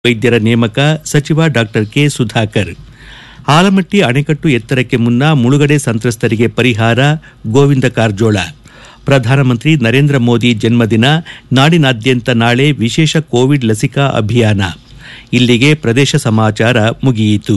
ವೈದ್ಯರ ನೇಮಕ ಸಚಿವ ಡಾ ಕೆ ಸುಧಾಕರ್ ಆಲಮಟ್ಟಿ ಅಣೆಕಟ್ಟು ಎತ್ತರಕ್ಕೆ ಮುನ್ನ ಮುಳುಗಡೆ ಸಂತ್ರಸ್ತರಿಗೆ ಪರಿಹಾರ ಗೋವಿಂದ ಕಾರಜೋಳ ಪ್ರಧಾನಮಂತ್ರಿ ನರೇಂದ್ರ ಮೋದಿ ಜನ್ಮದಿನ ನಾಡಿನಾದ್ಯಂತ ನಾಳೆ ವಿಶೇಷ ಕೋವಿಡ್ ಲಸಿಕಾ ಅಭಿಯಾನ ಇಲ್ಲಿಗೆ ಪ್ರದೇಶ ಸಮಾಚಾರ ಮುಗಿಯಿತು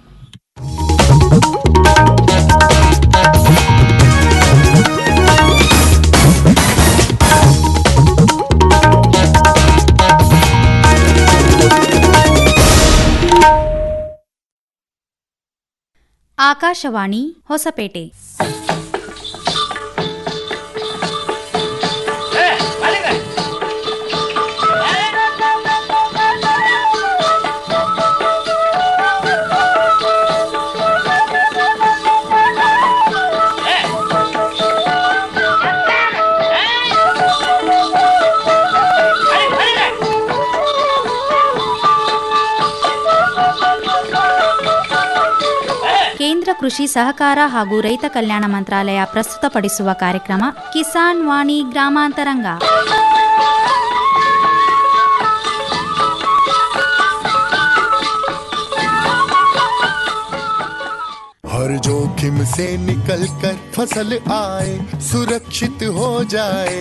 ಆಕಾಶವಾಣಿ ಹೊಸಪೇಟೆ ಕೇಂದ್ರ ಕೃಷಿ ಸಹಕಾರ ಹಾಗೂ ರೈತ ಕಲ್ಯಾಣ ಮಂತ್ರಾಲಯ ಪ್ರಸ್ತುತಪಡಿಸುವ ಕಾರ್ಯಕ್ರಮ ಕಿಸಾನ್ ವಾಣಿ ಗ್ರಾಮಾಂತರಂಗ हर जोखिम से निकल कर फसल आए सुरक्षित हो जाए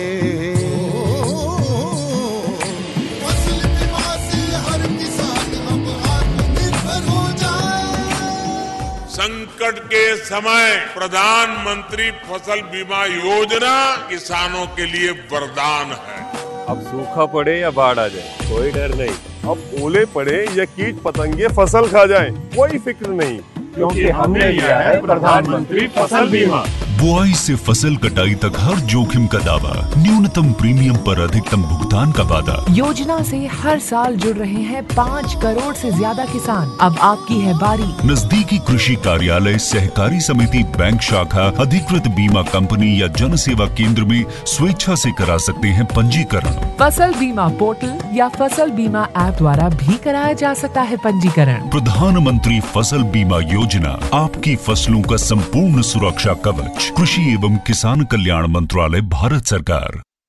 फसल बीमा से हर किसान अब आत्मनिर्भर हो जाए संकट के समय प्रधानमंत्री फसल बीमा योजना किसानों के लिए वरदान है अब सूखा पड़े या बाढ़ आ जाए कोई डर नहीं अब ओले पड़े या कीट पतंगे फसल खा जाए कोई फिक्र नहीं क्योंकि हमने लिया है प्रधानमंत्री फसल बीमा बुआई से फसल कटाई तक हर जोखिम का दावा न्यूनतम प्रीमियम पर अधिकतम भुगतान का वादा योजना से हर साल जुड़ रहे हैं पाँच करोड़ से ज्यादा किसान अब आपकी है बारी नजदीकी कृषि कार्यालय सहकारी समिति बैंक शाखा अधिकृत बीमा कंपनी या जन सेवा केंद्र में स्वेच्छा से करा सकते हैं पंजीकरण फसल बीमा पोर्टल या फसल बीमा ऐप द्वारा भी कराया जा सकता है पंजीकरण प्रधानमंत्री फसल बीमा योजना आपकी फसलों का संपूर्ण सुरक्षा कवच कृषि एवं किसान कल्याण मंत्रालय भारत सरकार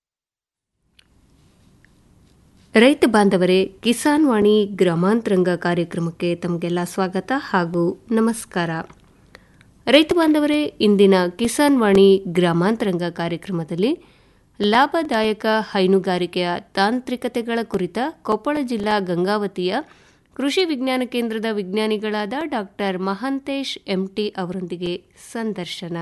ರೈತ ಬಾಂಧವರೇ ಕಿಸಾನ್ ವಾಣಿ ಗ್ರಾಮಾಂತರಂಗ ಕಾರ್ಯಕ್ರಮಕ್ಕೆ ತಮಗೆಲ್ಲ ಸ್ವಾಗತ ಹಾಗೂ ನಮಸ್ಕಾರ ರೈತ ಬಾಂಧವರೇ ಇಂದಿನ ಕಿಸಾನ್ ವಾಣಿ ಗ್ರಾಮಾಂತರಂಗ ಕಾರ್ಯಕ್ರಮದಲ್ಲಿ ಲಾಭದಾಯಕ ಹೈನುಗಾರಿಕೆಯ ತಾಂತ್ರಿಕತೆಗಳ ಕುರಿತ ಕೊಪ್ಪಳ ಜಿಲ್ಲಾ ಗಂಗಾವತಿಯ ಕೃಷಿ ವಿಜ್ಞಾನ ಕೇಂದ್ರದ ವಿಜ್ಞಾನಿಗಳಾದ ಡಾಕ್ಟರ್ ಮಹಾಂತೇಶ್ ಎಂಟಿ ಅವರೊಂದಿಗೆ ಸಂದರ್ಶನ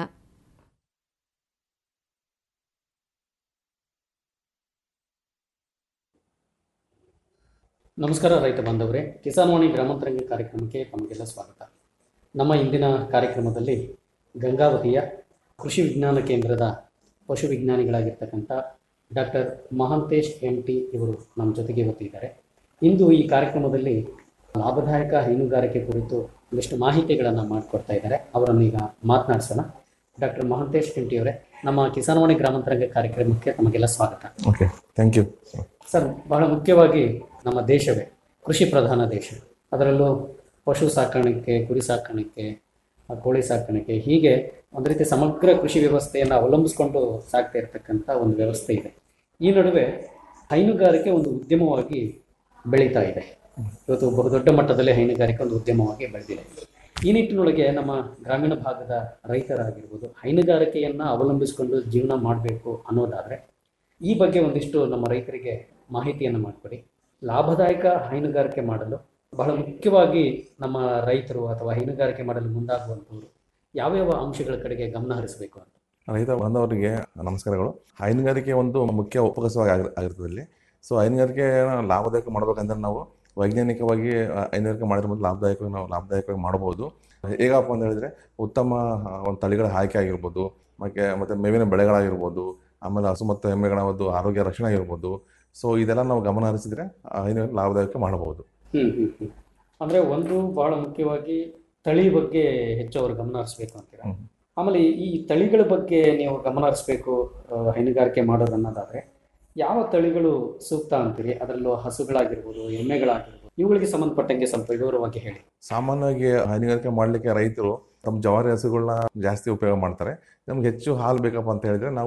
ನಮಸ್ಕಾರ ರೈತ ಬಾಂಧವರೇ ಕಿಸಾನ್ ವಾಣಿ ಗ್ರಾಮಾಂತರಂಗ ಕಾರ್ಯಕ್ರಮಕ್ಕೆ ತಮಗೆಲ್ಲ ಸ್ವಾಗತ ನಮ್ಮ ಇಂದಿನ ಕಾರ್ಯಕ್ರಮದಲ್ಲಿ ಗಂಗಾವತಿಯ ಕೃಷಿ ವಿಜ್ಞಾನ ಕೇಂದ್ರದ ಪಶು ವಿಜ್ಞಾನಿಗಳಾಗಿರ್ತಕ್ಕಂಥ ಡಾಕ್ಟರ್ ಮಹಾಂತೇಶ್ ಎಂ ಟಿ ಇವರು ನಮ್ಮ ಜೊತೆಗೆ ಇವತ್ತಿದ್ದಾರೆ ಇಂದು ಈ ಕಾರ್ಯಕ್ರಮದಲ್ಲಿ ಲಾಭದಾಯಕ ಹೈನುಗಾರಿಕೆ ಕುರಿತು ಒಂದಿಷ್ಟು ಮಾಹಿತಿಗಳನ್ನು ಮಾಡಿಕೊಡ್ತಾ ಇದ್ದಾರೆ ಅವರನ್ನು ಈಗ ಮಾತನಾಡಿಸೋಣ ಡಾಕ್ಟರ್ ಮಹಾಂತೇಶ್ ಎಂ ಟಿ ಅವರೇ ನಮ್ಮ ಕಿಸಾನ್ ವಾಣಿ ಗ್ರಾಮಾಂತರಂಗ ಕಾರ್ಯಕ್ರಮಕ್ಕೆ ತಮಗೆಲ್ಲ ಸ್ವಾಗತ ಓಕೆ ಥ್ಯಾಂಕ್ ಯು ಸರ್ ಬಹಳ ಮುಖ್ಯವಾಗಿ ನಮ್ಮ ದೇಶವೇ ಕೃಷಿ ಪ್ರಧಾನ ದೇಶ ಅದರಲ್ಲೂ ಪಶು ಸಾಕಾಣಿಕೆ ಕುರಿ ಸಾಕಾಣಿಕೆ ಆ, ಕೋಳಿ ಸಾಕಾಣಿಕೆ ಹೀಗೆ ಒಂದು ರೀತಿ ಸಮಗ್ರ ಕೃಷಿ ವ್ಯವಸ್ಥೆಯನ್ನು ಅವಲಂಬಿಸಿಕೊಂಡು ಸಾಗ್ತಾ ಇರತಕ್ಕಂಥ ಒಂದು ವ್ಯವಸ್ಥೆ ಇದೆ ಈ ನಡುವೆ ಹೈನುಗಾರಿಕೆ ಒಂದು ಉದ್ಯಮವಾಗಿ ಬೆಳೀತಾ ಇದೆ ಇವತ್ತು ಬಹುದೊಡ್ಡ ಮಟ್ಟದಲ್ಲಿ ಹೈನುಗಾರಿಕೆ ಒಂದು ಉದ್ಯಮವಾಗಿ ಬೆಳೆದಿದೆ ಈ ನಿಟ್ಟಿನೊಳಗೆ ನಮ್ಮ ಗ್ರಾಮೀಣ ಭಾಗದ ರೈತರಾಗಿರ್ಬೋದು ಹೈನುಗಾರಿಕೆಯನ್ನು ಅವಲಂಬಿಸಿಕೊಂಡು ಜೀವನ ಮಾಡಬೇಕು ಅನ್ನೋದಾದರೆ ಈ ಬಗ್ಗೆ ಒಂದಿಷ್ಟು ನಮ್ಮ ರೈತರಿಗೆ ಮಾಹಿತಿಯನ್ನು ಮಾಡಿಕೊಡಿ ಲಾಭದಾಯಕ ಹೈನುಗಾರಿಕೆ ಮಾಡಲು ಬಹಳ ಮುಖ್ಯವಾಗಿ ನಮ್ಮ ರೈತರು ಅಥವಾ ಹೈನುಗಾರಿಕೆ ಮಾಡಲು ಮುಂದಾಗುವಂಥವ್ರು ಯಾವ್ಯಾವ ಅಂಶಗಳ ಕಡೆಗೆ ಗಮನ ಹರಿಸಬೇಕು ಅಂತ ರೈತ ಬಾಂಧವರಿಗೆ ನಮಸ್ಕಾರಗಳು ಹೈನುಗಾರಿಕೆ ಒಂದು ಮುಖ್ಯ ಉಪಕಸವಾಗಿ ಆಗಿರ್ ಆಗಿರ್ತದೆ ಇಲ್ಲಿ ಸೊ ಹೈನುಗಾರಿಕೆ ಲಾಭದಾಯಕ ಮಾಡ್ಬೇಕಂದ್ರೆ ನಾವು ವೈಜ್ಞಾನಿಕವಾಗಿ ಆ, ಹೈನುಗಾರಿಕೆ ಮಾಡಿದ್ರೆ ಮೊದಲು ಲಾಭದಾಯಕವಾಗಿ ನಾವು ಲಾಭದಾಯಕವಾಗಿ ಮಾಡಬಹುದು ಹೇಗಪ್ಪ ಅಂತ ಹೇಳಿದ್ರೆ ಉತ್ತಮ ಆ, ಒಂದು ತಳಿಗಳ ಆಯ್ಕೆ ಆಗಿರ್ಬೋದು ಮತ್ತೆ ಮತ್ತು ಮೇವಿನ ಬೆಳೆಗಳಾಗಿರ್ಬೋದು ಆಮೇಲೆ ಹಸು ಮತ್ತು ಎಮ್ಮೆಗಳ ಒಂದು ಆರೋಗ್ಯ ರಕ್ಷಣೆ ಆಗಿರ್ಬೋದು ಸೊ ಇದೆಲ್ಲ ನಾವು ಗಮನ ಹರಿಸಿದ್ರೆ ಆ, ಹೈನುಗಾರಿಕೆ ಲಾಭದಾಯಕ ಮಾಡಬಹುದು ಹ್ಮ್ ಹ್ಮ್ ಹ್ಮ್ ಅಂದ್ರೆ ಒಂದು ಬಹಳ ಮುಖ್ಯವಾಗಿ ತಳಿ ಬಗ್ಗೆ ಹೆಚ್ಚು ಅವರು ಗಮನ ಹರಿಸ್ಬೇಕು ಅಂತೀರಾ ಹ್ಮ್. ಆಮೇಲೆ ಈ ತಳಿಗಳ ಬಗ್ಗೆ ನೀವು ಗಮನ ಹರಿಸ್ಬೇಕು ಆ, ಹೈನುಗಾರಿಕೆ ಮಾಡೋದು ಅನ್ನೋದಾದ್ರೆ ಯಾವ ತಳಿಗಳು ಸೂಕ್ತ ಅಂತೀರಿ ಅದರಲ್ಲೂ ಹಸುಗಳಾಗಿರ್ಬೋದು ಎಮ್ಮೆಗಳಾಗಿರ್ಬೋದು ಇವುಗಳಿಗೆ ಸಂಬಂಧಪಟ್ಟಂಗೆ ಸ್ವಲ್ಪ ವಿವರವಾಗಿ ಹೇಳಿ ಸಾಮಾನ್ಯವಾಗಿ ಹೈನುಗಾರಿಕೆ ಮಾಡಲಿಕ್ಕೆ ರೈತರು ತಮ್ಮ ಜವಾರಿ ಹಸುಗಳನ್ನ ಜಾಸ್ತಿ ಉಪಯೋಗ ಮಾಡ್ತಾರೆ ನಮ್ಗೆ ಹೆಚ್ಚು ಹಾಲು ಬೇಕಪ್ಪ ಅಂತ ಹೇಳಿದ್ರೆ ನಾವು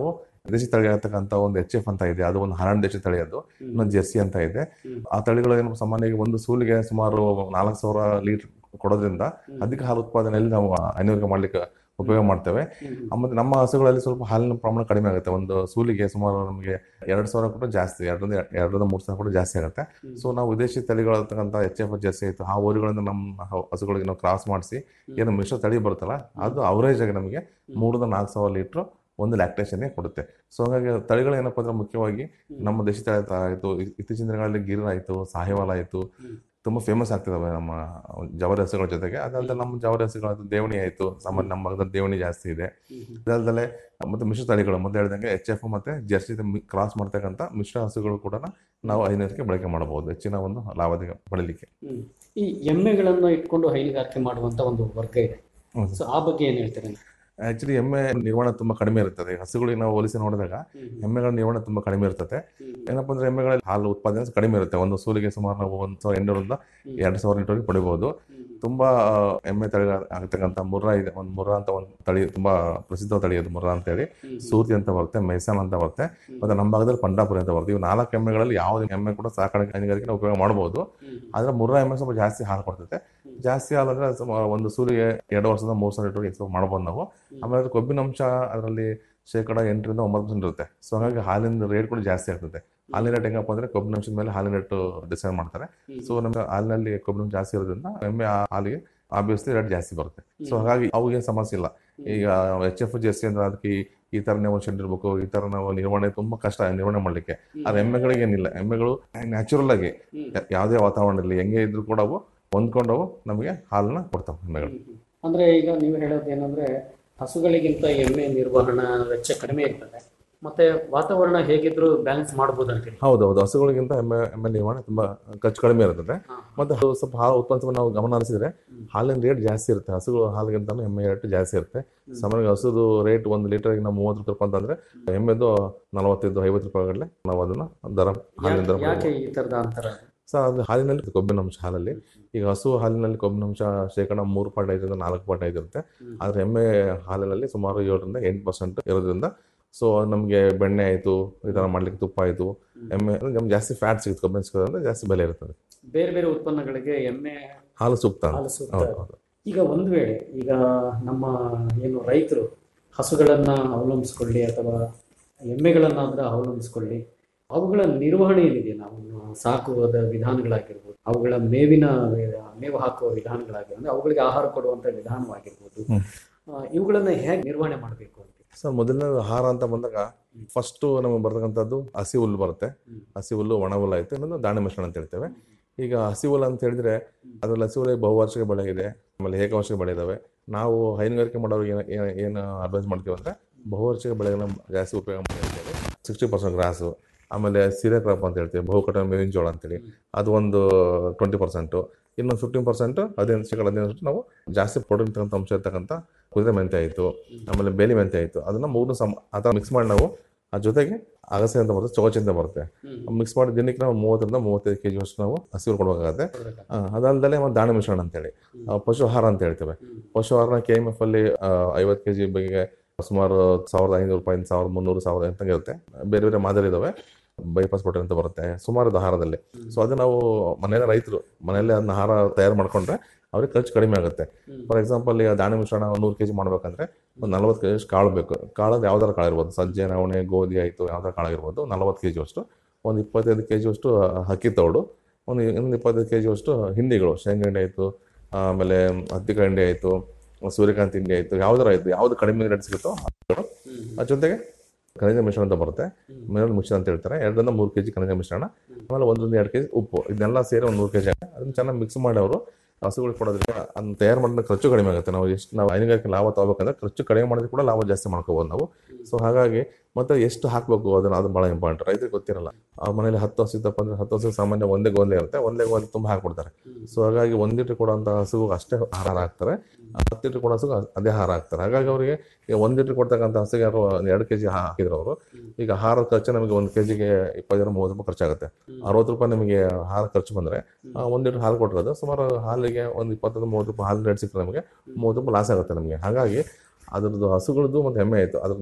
ದೇಶಿ ತಳಿ ಆಗ್ತಕ್ಕಂಥ ಒಂದು ಎಚ್ ಎಫ್ ಅಂತ ಇದೆ ಅದು ಒಂದು ಹರಾಣ್ ದೇಶಿ ತಳಿ ಅದು ಇನ್ನೊಂದು ಜೆರ್ಸಿ ಅಂತ ಇದೆ ಆ ತಳಿಗಳು ಏನು ಸಾಮಾನ್ಯವಾಗಿ ಒಂದು ಸೂಲಿಗೆ ಸುಮಾರು ನಾಲ್ಕು ಸಾವಿರ ಲೀಟರ್ ಕೊಡೋದ್ರಿಂದ ಅಧಿಕ ಹಾಲು ಉತ್ಪಾದನೆಯಲ್ಲಿ ನಾವು ಹೈನುಗಾರಿಕೆ ಮಾಡ್ಲಿಕ್ಕೆ ಉಪಯೋಗ ಮಾಡ್ತೇವೆ ಮತ್ತೆ ನಮ್ಮ ಹಸುಗಳಲ್ಲಿ ಸ್ವಲ್ಪ ಹಾಲಿನ ಪ್ರಮಾಣ ಕಡಿಮೆ ಆಗುತ್ತೆ ಒಂದು ಸೂಲಿಗೆ ಸುಮಾರು ನಮಗೆ ಎರಡು ಸಾವಿರ ಕೂಡ ಜಾಸ್ತಿ ಎರಡರಿಂದ ಎರಡರಿಂದ ಮೂರು ಸಾವಿರ ಕೂಡ ಜಾಸ್ತಿ ಆಗುತ್ತೆ ಸೊ ನಾವು ವಿದೇಶಿ ತಳಿಗಳಾಗ್ತಕ್ಕಂಥ ಎಚ್ ಎಫ್ ಜರ್ಸಿ ಆಯಿತು ಆ ಊರುಗಳಿಂದ ನಮ್ಮ ಹ- ಹಸುಗಳಿಗೆ ನಾವು ಕ್ರಾಸ್ ಮಾಡಿಸಿ ಏನು ಮಿಶ್ರ ತಳಿ ಬರುತ್ತಲ್ಲ ಅದು ಅವರೇಜ್ ಆಗಿ ನಮಗೆ ಮೂರರಿಂದ ನಾಲ್ಕು ಸಾವಿರ ಲೀಟ್ರ್ ಒಂದು ಲ್ಯಾಕ್ಟೇಷನ್ಗೆ ಕೊಡುತ್ತೆ ಸೊ ಹಾಗಾಗಿ ತಳಿಗಳು ಏನಪ್ಪ ಅಂದ್ರೆ ಮುಖ್ಯವಾಗಿ ನಮ್ಮ ದೇಶಿ ತಳಿ ಆಯಿತು ಇತ್ತೀಚಿನ ದಿನಗಳಲ್ಲಿ ಗಿರ್ ಆಯಿತು ಸಾಹಿವಾಲ ಆಯಿತು ತುಂಬ ಫೇಮಸ್ ಆಗ್ತಿದಾವೆ ನಮ್ಮ ಜವಾರಿ ಹಸುಗಳ ಜೊತೆಗೆ ಅದಲ್ಲದೆ ನಮ್ಮ ಜವಾರಿ ಹಸುಗಳಾದ ದೇವಣಿ ಆಯಿತು ಸಾಮಾನ್ಯ ನಮ್ಮ ಭಾಗದಲ್ಲಿ ದೇವಣಿ ಜಾಸ್ತಿ ಇದೆ ಅದಲ್ಲದೆ ಮತ್ತೆ ಮಿಶ್ರ ತಳಿಗಳು ಮೊದಲು ಹೇಳಿದಂಗೆ ಎಚ್ ಎಫ್ ಮತ್ತೆ ಜರ್ಸಿ ಕ್ರಾಸ್ ಮಾಡ್ತಕ್ಕಂಥ ಮಿಶ್ರ ಹಸುಗಳು ಕೂಡ ನಾವು ಹೈನುಗಾರಿಕೆ ಬಳಕೆ ಮಾಡಬಹುದು ಹೆಚ್ಚಿನ ಒಂದು ಲಾಭದ ಪಡೀಲಿಕ್ಕೆ ಹ್ಮ್. ಈ ಎಮ್ಮೆಗಳನ್ನು ಇಟ್ಕೊಂಡು ಹೈನುಗಾರಿಕೆ ಮಾಡುವಂತ ಒಂದು ವರ್ಗ ಇದೆ ಹೌದು. ಸೊ ಆ ಬಗ್ಗೆ ಏನ್ ಹೇಳ್ತೀರಿ ನೀವು? ಆಕ್ಚುಲಿ ಎಮ್ಮೆ ನಿರ್ವಹಣೆ ತುಂಬಾ ಕಡಿಮೆ ಇರ್ತದೆ ಹಸುಗಳಿಗೆ ನಾವು ಹೋಲಿಸಿ ನೋಡಿದಾಗ ಎಮ್ಮೆಗಳ ನಿರ್ವಹಣೆ ತುಂಬಾ ಕಡಿಮೆ ಇರ್ತದೆ ಏನಪ್ಪಾ ಅಂದ್ರೆ ಎಮ್ಮೆಗಳಲ್ಲಿ ಹಾಲು ಉತ್ಪಾದನೆ ಕಡಿಮೆ ಇರುತ್ತೆ ಒಂದು ಸೂಲಿಗೆ ಸುಮಾರು ನಾವು ಒಂದು ಸಾವಿರ ಎಂಟುನೂರಿಂದ ಎರಡು ಸಾವಿರ ಲೀಟರ್ಗೆ ಪಡಿಬಹುದು ತುಂಬಾ ಆ, ಎಮ್ಮೆ ತಳಿ ಆಗ್ತಕ್ಕಂಥ ಮುರ್ರಾ ಇದೆ ಒಂದು ಮುರ್ರಾ ಅಂತ ಒಂದು ತಳಿ ತುಂಬಾ ಪ್ರಸಿದ್ಧ ತಳಿ ಅದು ಮುರ್ರಾ ಅಂತ ಹೇಳಿ ಸೂತಿ ಅಂತ ಬರುತ್ತೆ ಮೈಸಾನ್ ಅಂತ ಬರುತ್ತೆ ಮತ್ತೆ ನಮ್ಮ ಭಾಗದಲ್ಲಿ ಪಂಡಾಪುರಿ ಅಂತ ಬರುತ್ತೆ ಇವು ನಾಲ್ಕು ಎಮ್ಮೆಗಳಲ್ಲಿ ಯಾವುದೇ ಎಮ್ಮೆ ಕೂಡ ಸಾಕಾಣಿಕೆ ಹೈನುಗಾರಿಕೆ ನಾವು ಉಪಯೋಗ ಮಾಡಬಹುದು ಆದ್ರೆ ಮುರ್ರಾ ಎಮ್ಮೆ ಸ್ವಲ್ಪ ಜಾಸ್ತಿ ಹಾಲು ಕೊಡ್ತೈತೆ ಜಾಸ್ತಿ ಹಾಲು ಅಂದ್ರೆ ಸುಮಾರು ಒಂದು ಸೂಲಿಗೆ ಎರಡು ವರ್ಷದ ಮೂರು ಸಾವಿರ ಲೀಟರ್ಗೆ ಎಕ್ಸ್ಪೋರ್ಟ್ ಮಾಡ್ಬೋದು ನಾವು ಆಮೇಲೆ ಅದ್ರ ಕೊಬ್ಬಿನ ಅಂಶ ಅದರಲ್ಲಿ ಶೇಕಡ ಎಂಟರಿಂದ ಒಂಬತ್ತು ಪರ್ಸೆಂಟ್ ಇರುತ್ತೆ ಸೊ ಹಾಗಾಗಿ ಹಾಲಿನ ರೇಟ್ ಕೂಡ ಜಾಸ್ತಿ ಆಗ್ತದೆ ಹಾಲಿನ ರೇಟ್ ಹೆಂಗಪ್ಪ ಅಂದ್ರೆ ಕೊಬ್ಬಿನ ಅಂಶದ ಮೇಲೆ ಹಾಲಿನ ರೇಟ್ ಡಿಸೈಡ್ ಮಾಡ್ತಾರೆ ಸೊ ನಮ್ಗೆ ಹಾಲಿನಲ್ಲಿ ಕೊಬ್ಬಿನ ಅಂಶ ಜಾಸ್ತಿ ಇರೋದ್ರಿಂದ ಎಮ್ಮೆ ಆ ಹಾಲಿಗೆ ಆಬ್ವಿಯಸ್ಲಿ ರೇಟ್ ಜಾಸ್ತಿ ಬರುತ್ತೆ ಸೊ ಹಾಗಾಗಿ ಅವಾಗೇನು ಸಮಸ್ಯೆ ಇಲ್ಲ ಈಗ ಎಚ್ ಎಫ್ ಜರ್ಸಿ ಅಂದ್ರೆ ಅದಕ್ಕೆ ಈ- ಈ ತರ ನಾವು ಶೆಡ್ ಇರ್ಬೇಕು ಈ ತರ ನಾವು ನಿರ್ವಹಣೆ ತುಂಬಾ ಕಷ್ಟ ನಿರ್ವಹಣೆ ಮಾಡ್ಲಿಕ್ಕೆ ಆದ್ರೆ ಎಮ್ಮೆಗಳಿಗೆ ಏನಿಲ್ಲ ಎಮ್ಮೆಗಳು ನ್ಯಾಚುರಲ್ ಆಗಿ ಯಾ- ಯಾವುದೇ ವಾತಾವರಣ ಇರಲಿ ಹೆಂಗೆ ಇದ್ರು ಕೂಡ ಅವು ಹೊಂದ್ಕೊಂಡವು ನಮಗೆ ಹಾಲನ್ನ ಕೊಡ್ತಾವೆ ಎಮ್ಮೆಗಳು ಅಂದ್ರೆ ಈಗ ನೀವು ಹೇಳೋದು ಏನಂದ್ರೆ ಹಸುಗಳಿಗಿಂತ ಎಮ್ಮೆ ನಿರ್ವಹಣಾ ವೆಚ್ಚ ಕಡಿಮೆ ಇರ್ತದೆ ಮತ್ತೆ ವಾತಾವರಣ ಹೇಗಿದ್ರು ಬ್ಯಾಲೆನ್ಸ್ ಮಾಡ್ಬೋದು ಅಂತೀರಿ ಹೌದೌದು ಹಸುಗಳಿಗಿಂತ ಎಮ್ಮೆ ಎಮ್ಮೆ ನಿರ್ವಹಣೆ ತುಂಬಾ ಖರ್ಚು ಕಡಿಮೆ ಇರ್ತದೆ ಮತ್ತೆ ಅದು ಸ್ವಲ್ಪ ಹಾಲು ಉತ್ಪನ್ನ ನಾವು ಗಮನ ಹರಿಸಿದ್ರೆ ಹಾಲಿನ ರೇಟ್ ಜಾಸ್ತಿ ಇರುತ್ತೆ ಹಸುಗಳು ಹಾಲಿಗಿಂತ ಎಮ್ಮೆ ರೇಟ್ ಜಾಸ್ತಿ ಇರುತ್ತೆ ಸಾಮಾನ್ಯವಾಗಿ ಹಸುದು ರೇಟ್ ಒಂದು ಲೀಟರ್ಗೆ ನಾವು ಮೂವತ್ತು ರೂಪಾಯಿ ಅಂತಂದ್ರೆ ಎಮ್ಮೆದು ನಲವತ್ತೈದು ಐವತ್ತು ರೂಪಾಯಿಗಟ್ಟಲೆ ನಾವು ಅದನ್ನ ದರ ಹಾಲಿನ ದರ ಯಾಕೆ ಈ ತರದ ಅಂತರ ಸೊ ಅದು ಹಾಲಿನಲ್ಲಿ ಕೊಬ್ಬಿನ ಅಂಶ ಹಾಲಲ್ಲಿ ಈಗ ಹಸು ಹಾಲಿನಲ್ಲಿ ಕೊಬ್ಬಿನ ಅಂಶ ಶೇಕಡ ಮೂರು ಪಾಯಿಂಟ್ ಐದರಿಂದ ನಾಲ್ಕು ಪಾಯಿಂಟ್ ಐದು ಇರುತ್ತೆ ಆದರೆ ಎಮ್ಮೆ ಹಾಲಿನಲ್ಲಿ ಸುಮಾರು ಏಳರಿಂದ ಎಂಟು ಪರ್ಸೆಂಟ್ ಇರೋದ್ರಿಂದ ಸೊ ನಮಗೆ ಬೆಣ್ಣೆ ಆಯಿತು ಈ ಥರ ಮಾಡ್ಲಿಕ್ಕೆ ತುಪ್ಪ ಆಯಿತು ಎಮ್ಮೆ ನಮ್ಗೆ ಜಾಸ್ತಿ ಫ್ಯಾಟ್ ಸಿಗುತ್ತೆ ಕೊಬ್ಬಿನ ಸಿಗೋದ್ರಿಂದ ಜಾಸ್ತಿ ಬೆಲೆ ಇರ್ತದೆ ಬೇರೆ ಬೇರೆ ಉತ್ಪನ್ನಗಳಿಗೆ ಎಮ್ಮೆ ಹಾಲು ಸೂಕ್ತ ಅಂತ. ಹಾಲು ಸೂಕ್ತ. ಹೌದು ಹೌದು ಈಗ ಒಂದು ವೇಳೆ ಈಗ ನಮ್ಮ ಏನು ರೈತರು ಹಸುಗಳನ್ನ ಅವಲಂಬಿಸ್ಕೊಳ್ಳಿ ಅಥವಾ ಎಮ್ಮೆಗಳನ್ನಾದ್ರೆ ಅವಲಂಬಿಸ್ಕೊಳ್ಳಿ ಅವುಗಳ ನಿರ್ವಹಣೆ ಏನಿದೆ ನಾವು ಸಾಕುವುದ ವಿಧಾನಗಳಾಗಿರ್ಬೋದು ಅವುಗಳ ಮೇವಿನ ವಿ- ಮೇವು ಹಾಕುವ ವಿಧಾನಗಳಾಗಿರ್ಬೋದು ಅವುಗಳಿಗೆ ಆಹಾರ ಕೊಡುವಂತ ವಿಧಾನವಾಗಿರ್ಬೋದು ಹ್ಮ್. ಆ, ಇವುಗಳನ್ನ ಹೇಗೆ ನಿರ್ವಹಣೆ ಮಾಡಬೇಕು ಅಂತ ಸರ್ ಮೊದಲನೇ ಆಹಾರ ಅಂತ ಬಂದಾಗ ಫಸ್ಟು ನಮಗೆ ಬರ್ತಕ್ಕಂಥದ್ದು ಹಸಿ ಹುಲ್ಲು ಬರುತ್ತೆ ಹಸಿ ಹುಲ್ಲು ಒಣ ಹುಲ್ಲು ಆಯಿತು ಇನ್ನೊಂದು ದಾಣಿ ಮಿಶ್ರಣ ಅಂತ ಹೇಳ್ತೇವೆ ಈಗ ಹಸಿ ಹುಲ್ಲು ಅಂತ ಹೇಳಿದ್ರೆ ಅದರಲ್ಲಿ ಹಸಿ ಹುಲ್ಲು ಬಹುವಾರ್ಷಿಕ ಬೆಳೆ ಇದೆ ಆಮೇಲೆ ಏಕವಾರ್ಷಿಕ ಬೆಳೆ ಇದಾವೆ ನಾವು ಹೈನುಗಾರಿಕೆ ಮಾಡೋರಿಗೆ ಏನು- ಏನು ಏನು ಅಡ್ವೈಸ್ ಮಾಡ್ತೀವಿ ಅಂದರೆ ಬಹುವಾರ್ಷಿಕ ಬೆಳೆಗಳನ್ನ ಜಾಸ್ತಿ ಉಪಯೋಗ ಮಾಡ್ತೇವೆ ಸಿಕ್ಸ್ಟಿ ಪರ್ಸೆಂಟ್ ಗ್ರಾಸು ಆಮೇಲೆ ಸೀರೆ ಕ್ರಾಪ್ ಅಂತ ಹೇಳ್ತೀವಿ ಬಹುಕಟ ಮೇವಿನ ಜೋಳ ಅಂತೇಳಿ ಅದು ಒಂದು ಟ್ವೆಂಟಿ ಪರ್ಸೆಂಟು ಇನ್ನೊಂದು ಫಿಫ್ಟೀನ್ ಪರ್ಸೆಂಟ್ ಹದಿನೈದು ಶೇಕಡ ಹದಿನೈದು ನಾವು ಜಾಸ್ತಿ ಪ್ರೋಟೀನ್ ತಕ್ಕಂಥ ಅಂಶ ಇರ್ತಕ್ಕಂಥ ಕುದುರೆ ಮೆಂತೆ ಆಯಿತು ಆಮೇಲೆ ಬೇಲಿ ಮೆಂತೆ ಆಯಿತು ಅದನ್ನು ಮೂರು ಸಮ ಆ ಥರ ಮಿಕ್ಸ್ ಮಾಡಿ ನಾವು ಆ ಜೊತೆಗೆ ಅಗಸೆ ಅಂತ ಬರುತ್ತೆ ಚೌಚಿ ಅಂತ ಬರುತ್ತೆ ಮಿಕ್ಸ್ ಮಾಡಿ ದಿನಕ್ಕೆ ನಾವು ಮೂವತ್ತರಿಂದ ಮೂವತ್ತೈದು ಕೆ ಜಿ ಅಷ್ಟು ನಾವು ಹಸಿರು ಕೊಡಬೇಕಾಗತ್ತೆ ಆ, ಅದಲ್ದಲೆ ಒಂದು ದಾಣಿ ಮಿಶ್ರಣ ಅಂತೇಳಿ ಆ, ಪಶು ಆಹಾರ ಅಂತ ಹೇಳ್ತೇವೆ ಪಶು ಆಹಾರನ ಕೆ ಎಮ್ ಎಫ್ ಅಲ್ಲಿ ಐವತ್ತು ಕೆ ಜಿ ಬಗ್ಗೆ ಸುಮಾರು ಸಾವಿರದ ಐನೂರು ರೂಪಾಯಿ ಸಾವಿರದ ಮುನ್ನೂರು ಸಾವಿರದ ಎಂಟಂಗೆ ಇರುತ್ತೆ ಬೇರೆ ಬೇರೆ ಮಾದರಿ ಇದಾವೆ ಬೈಪಾಸ್ ಪ್ರೋಟೀನ್ ಅಂತ ಬರುತ್ತೆ ಸುಮಾರು ಇದು ಆಹಾರದಲ್ಲಿ ಸೊ ಅದು ನಾವು ಮನೆಯಲ್ಲೇ ರೈತರು ಮನೆಯಲ್ಲೇ ಅದನ್ನ ಆಹಾರ ತಯಾರು ಮಾಡ್ಕೊಂಡ್ರೆ ಅವ್ರಿಗೆ ಖರ್ಚು ಕಡಿಮೆ ಆಗುತ್ತೆ ಫಾರ್ ಎಕ್ಸಾಂಪಲ್ ಈಗ ದಾಣಿ ಮಿಶ್ರಣ ನೂರು ಕೆ ಜಿ ಮಾಡ್ಬೇಕಂದ್ರೆ ಒಂದು ನಲ್ವತ್ತು ಕೆ ಜಿ ಕಾಳು ಬೇಕು ಕಾಳು ಯಾವ್ದಾರ ಕಾಳು ಇರ್ಬೋದು ಸಜ್ಜೆ ನವಣೆ ಗೋಧಿ ಆಯಿತು ಯಾವ್ದಾರ ಕಾಳು ಇರ್ಬೋದು ನಲ್ವತ್ತು ಕೆ ಜಿ ಅಷ್ಟು ಒಂದು ಇಪ್ಪತ್ತೈದು ಕೆ ಜಿ ಅಷ್ಟು ಹಕ್ಕಿ ತೌಡು ಒಂದು ಇನ್ನೊಂದು ಇಪ್ಪತ್ತೈದು ಕೆ ಜಿ ಅಷ್ಟು ಹಿಂಡಿಗಳು ಶೇಂಗಾ ಹಿಂಡಿ ಆಯಿತು ಆಮೇಲೆ ಹತ್ತಿಕಾಯಿ ಹಿಂಡಿ ಆಯಿತು ಸೂರ್ಯಕಾಂತಿ ಹಿಂಡಿ ಆಯಿತು ಯಾವ್ದಾರ ಆಯಿತು ಯಾವ್ದು ಕಡಿಮೆ ರೇಟ್ ಸಿಗುತ್ತೋ ಅದು ಅದ್ರ ಜೊತೆಗೆ ಖನಿಜ ಮಿಶ್ರಣ ಅಂತ ಬರುತ್ತೆ ಮಿನರಲ್ ಮಿಶ್ರಣ ಅಂತ ಹೇಳ್ತಾರೆ ಎರಡರಿಂದ ಮೂರು ಕೆ ಜಿ ಖನಿಜ ಮಿಶ್ರಣ ಆಮೇಲೆ ಒಂದರಿಂದ ಎರಡು ಕೆ ಜಿ ಉಪ್ಪು ಇದನ್ನೆಲ್ಲ ಸೇರಿ ಒಂದು ಮೂರು ಕೆ ಜಿ ಅದನ್ನ ಚೆನ್ನಾಗಿ ಮಿಕ್ಸ್ ಮಾಡಿ ಅವರು ಹಸುಗಳಿಗೆ ಕೊಡೋದ್ರಿಂದ ಅದನ್ನ ತಯಾರು ಮಾಡಿದ ಖರ್ಚು ಕಡಿಮೆ ಆಗುತ್ತೆ ನಾವು ಎಷ್ಟು ನಾವು ಹೈನುಗಾರಿಕೆ ಲಾಭ ತಗೋಬೇಕಂದ್ರೆ ಖರ್ಚು ಕಡಿಮೆ ಮಾಡಿದ್ರೆ ಕೂಡ ಲಾಭ ಜಾಸ್ತಿ ಮಾಡ್ಕೋಬೋದು ನಾವು ಸೊ ಹಾಗಾಗಿ ಮತ್ತೆ ಎಷ್ಟು ಹಾಕಬೇಕು ಅದನ್ನ ಅದು ಭಾಳ ಇಂಪಾರ್ಟೆಂಟ್ ರೈತರಿಗೆ ಗೊತ್ತಿರಲ್ಲ ಆ ಮನೇಲಿ ಹತ್ತು ಹಸು ಇದ್ದಪ್ಪ ಅಂದ್ರೆ ಹತ್ತು ಹಸು ಸಾಮಾನ್ಯ ಒಂದೇ ಗೋಧಿ ಇರುತ್ತೆ ಒಂದೇ ಗೋಧಿ ತುಂಬ ಹಾಕ್ಬಿಡ್ತಾರೆ ಸೊ ಹಾಗಾಗಿ ಒಂದು ಲೀಟರ್ ಕೊಡುವಂಥ ಹಸುವು ಅಷ್ಟೇ ಆಹಾರ ಹಾಕ್ತಾರೆ ಹತ್ತು ಲೀಟರ್ ಕೊಡೋ ಹಸುಗೆ ಅದೇ ಆಹಾರ ಹಾಕ್ತಾರೆ ಹಾಗಾಗಿ ಅವರಿಗೆ ಈಗ ಒಂದು ಲೀಟರ್ ಕೊಡ್ತಕ್ಕಂಥ ಹಸುಗೆ ಯಾರು ಒಂದು ಎರಡು ಕೆ ಜಿ ಹಾಕಿದ್ರು ಅವರು ಈಗ ಆಹಾರ ಖರ್ಚು ನಮಗೆ ಒಂದು ಕೆ ಜಿಗೆ ಇಪ್ಪತ್ತರಿಂದ ಮೂವತ್ತು ರೂಪಾಯಿ ಖರ್ಚಾಗುತ್ತೆ ಅರವತ್ತು ರೂಪಾಯಿ ನಿಮಗೆ ಆಹಾರ ಖರ್ಚು ಬಂದರೆ ಒಂದು ಲೀಟರ್ ಹಾಲು ಕೊಟ್ಟಿರೋದು ಸುಮಾರು ಹಾಲಿಗೆ ಒಂದು ಇಪ್ಪತ್ತರಿಂದ ಮೂವತ್ತು ರೂಪಾಯಿ ಹಾಲು ರೇಟ್ ಸಿಕ್ಕರೆ ನಮಗೆ ಮೂವತ್ತು ರೂಪಾಯಿ ಲಾಸ್ ಆಗುತ್ತೆ ನಮಗೆ ಹಾಗಾಗಿ ಅದ್ರದ್ದು ಹಸುಗಳದ್ದು ಮತ್ತು ಎಮ್ಮೆ ಆಯಿತು ಅದ್ರದ್ದು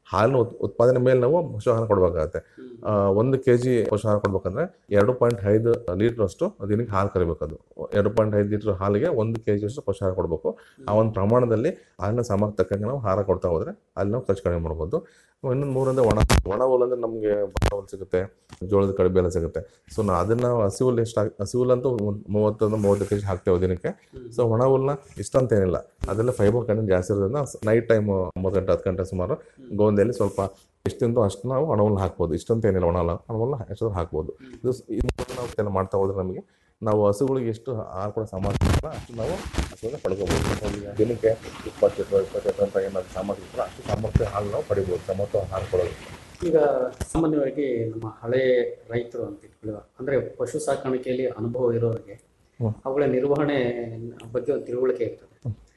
ಹಾಲಿನ ಉತ್- ಉತ್ಪಾದನೆ ಮೇಲೆ ನಾವು ಪಶುಹಾರ ಕೊಡಬೇಕಾಗತ್ತೆ ಆ, ಒಂದು ಕೆ ಜಿ ಪಶುಹಾರ ಕೊಡ್ಬೇಕಂದ್ರೆ ಎರಡು ಪಾಯಿಂಟ್ ಐದು ಲೀಟರ್ ಅಷ್ಟು ದಿನಕ್ಕೆ ಹಾಲು ಕರಿಬೇಕು ಅದು ಎರಡು ಪಾಯಿಂಟ್ ಐದು ಲೀಟರ್ ಹಾಲಿಗೆ ಒಂದು ಕೆ ಜಿ ಅಷ್ಟು ಪಶುಹಾರ ಕೊಡಬೇಕು ಆ ಒಂದು ಪ್ರಮಾಣದಲ್ಲಿ ಹಾಲಿನ ಸಾಮರ್ಥ್ಯ ತಕ್ಕಂಗೆ ನಾವು ಹಾರ ಕೊಡ್ತಾ ಹೋದ್ರೆ ಅಲ್ಲಿ ನಾವು ಖರ್ಚು ಕಡಿಮೆ ಮಾಡ್ಬೋದು ಇನ್ನೊಂದು ಮೂರಂದ್ರೆ ಒಣ ಒಣ ಹುಲ್ಲು ಅಂದ್ರೆ ನಮಗೆ ಭತ್ತ ಹುಲ್ಲು ಸಿಗುತ್ತೆ ಜೋಳದ ಕಡಿಮೆ ಎಲ್ಲ ಸಿಗುತ್ತೆ ಸೊ ನಾವು ಅದನ್ನ ಹಸಿ ಹುಲ್ಲು ಎಷ್ಟು ಹಾಕ್- ಹಸಿ ಹುಲ್ಲಂತೂ ಒಂದು ಮೂವತ್ತರಿಂದ ಮೂವತ್ತು ಕೆ ಜಿ ಹಾಕ್ತೇವೆ ದಿನಕ್ಕೆ ಸೊ ಒಣ ಹುಲ್ಲನ್ನ ಇಷ್ಟಂತ ಏನಿಲ್ಲ ಅದೆಲ್ಲ ಫೈಬರ್ ಕಂಟೆಂಟ್ ಜಾಸ್ತಿ ಇರೋದ್ರಿಂದ ನೈಟ್ ಟೈಮ್ ಒಂಬತ್ತು ಗಂಟೆ ಹತ್ತು ಗಂಟೆ ಸುಮಾರು ಗೋಂದಿಯಲ್ಲಿ ಸ್ವಲ್ಪ ಎಷ್ಟು ತಿಂದು ಅಷ್ಟು ನಾವು ಒಣ ಹುಲ್ಲು ಹಾಕ್ಬೋದು ಇಷ್ಟಂತ ಏನಿಲ್ಲ ಒಣ ಹುಲ್ಲ ಒಣ ಹುಲ್ಲ ಎಷ್ಟಾದ್ರೂ ಹಾಕ್ಬೋದು ಇದು ಸ್- ಇದು ನಾವು ಇದೆಲ್ಲ ಮಾಡ್ತಾ ಹೋದ್ರೆ ನಮಗೆ ನಾವು ಹಸುಗಳಿಗೆ ಎಷ್ಟು ಆಹಾರ ಕೊಡೋ ಸಾಮರ್ಥ್ಯ ಇರ್ತದೆ ಅಷ್ಟು ನಾವು ಹಸುವಿನ ಪಡ್ಕೋಬೋದು ಈಗ ದಿನಕ್ಕೆ ಇಪ್ಪತ್ತು ಲೀಟ್ರ್ ಇಪ್ಪತ್ತು ಲೀಟ್ರ್ ಅಂತ ಏನಾದ್ರು ಸಾಮರ್ಥ್ಯ ಇರ್ತದೆ ಅಷ್ಟು ಸಾಮರ್ಥ್ಯ ಹಾಲು ನಾವು ಪಡಿಬೋದು ಸಮರ್ಥ ಆಹಾರ ಕೊಡೋದು ಈಗ ಸಾಮಾನ್ಯವಾಗಿ ನಮ್ಮ ಹಳೆ ರೈತರು ಅಂತ ಇಟ್ಕೊಳ್ಳುವ ಅಂದ್ರೆ ಪಶು ಸಾಕಾಣಿಕೆಯಲ್ಲಿ ಅನುಭವ ಇರೋರಿಗೆ ಹ್ಮ್. ಅವುಗಳ ನಿರ್ವಹಣೆ ಬಗ್ಗೆ ಒಂದು ತಿಳುವಳಿಕೆ ಇರ್ತದೆ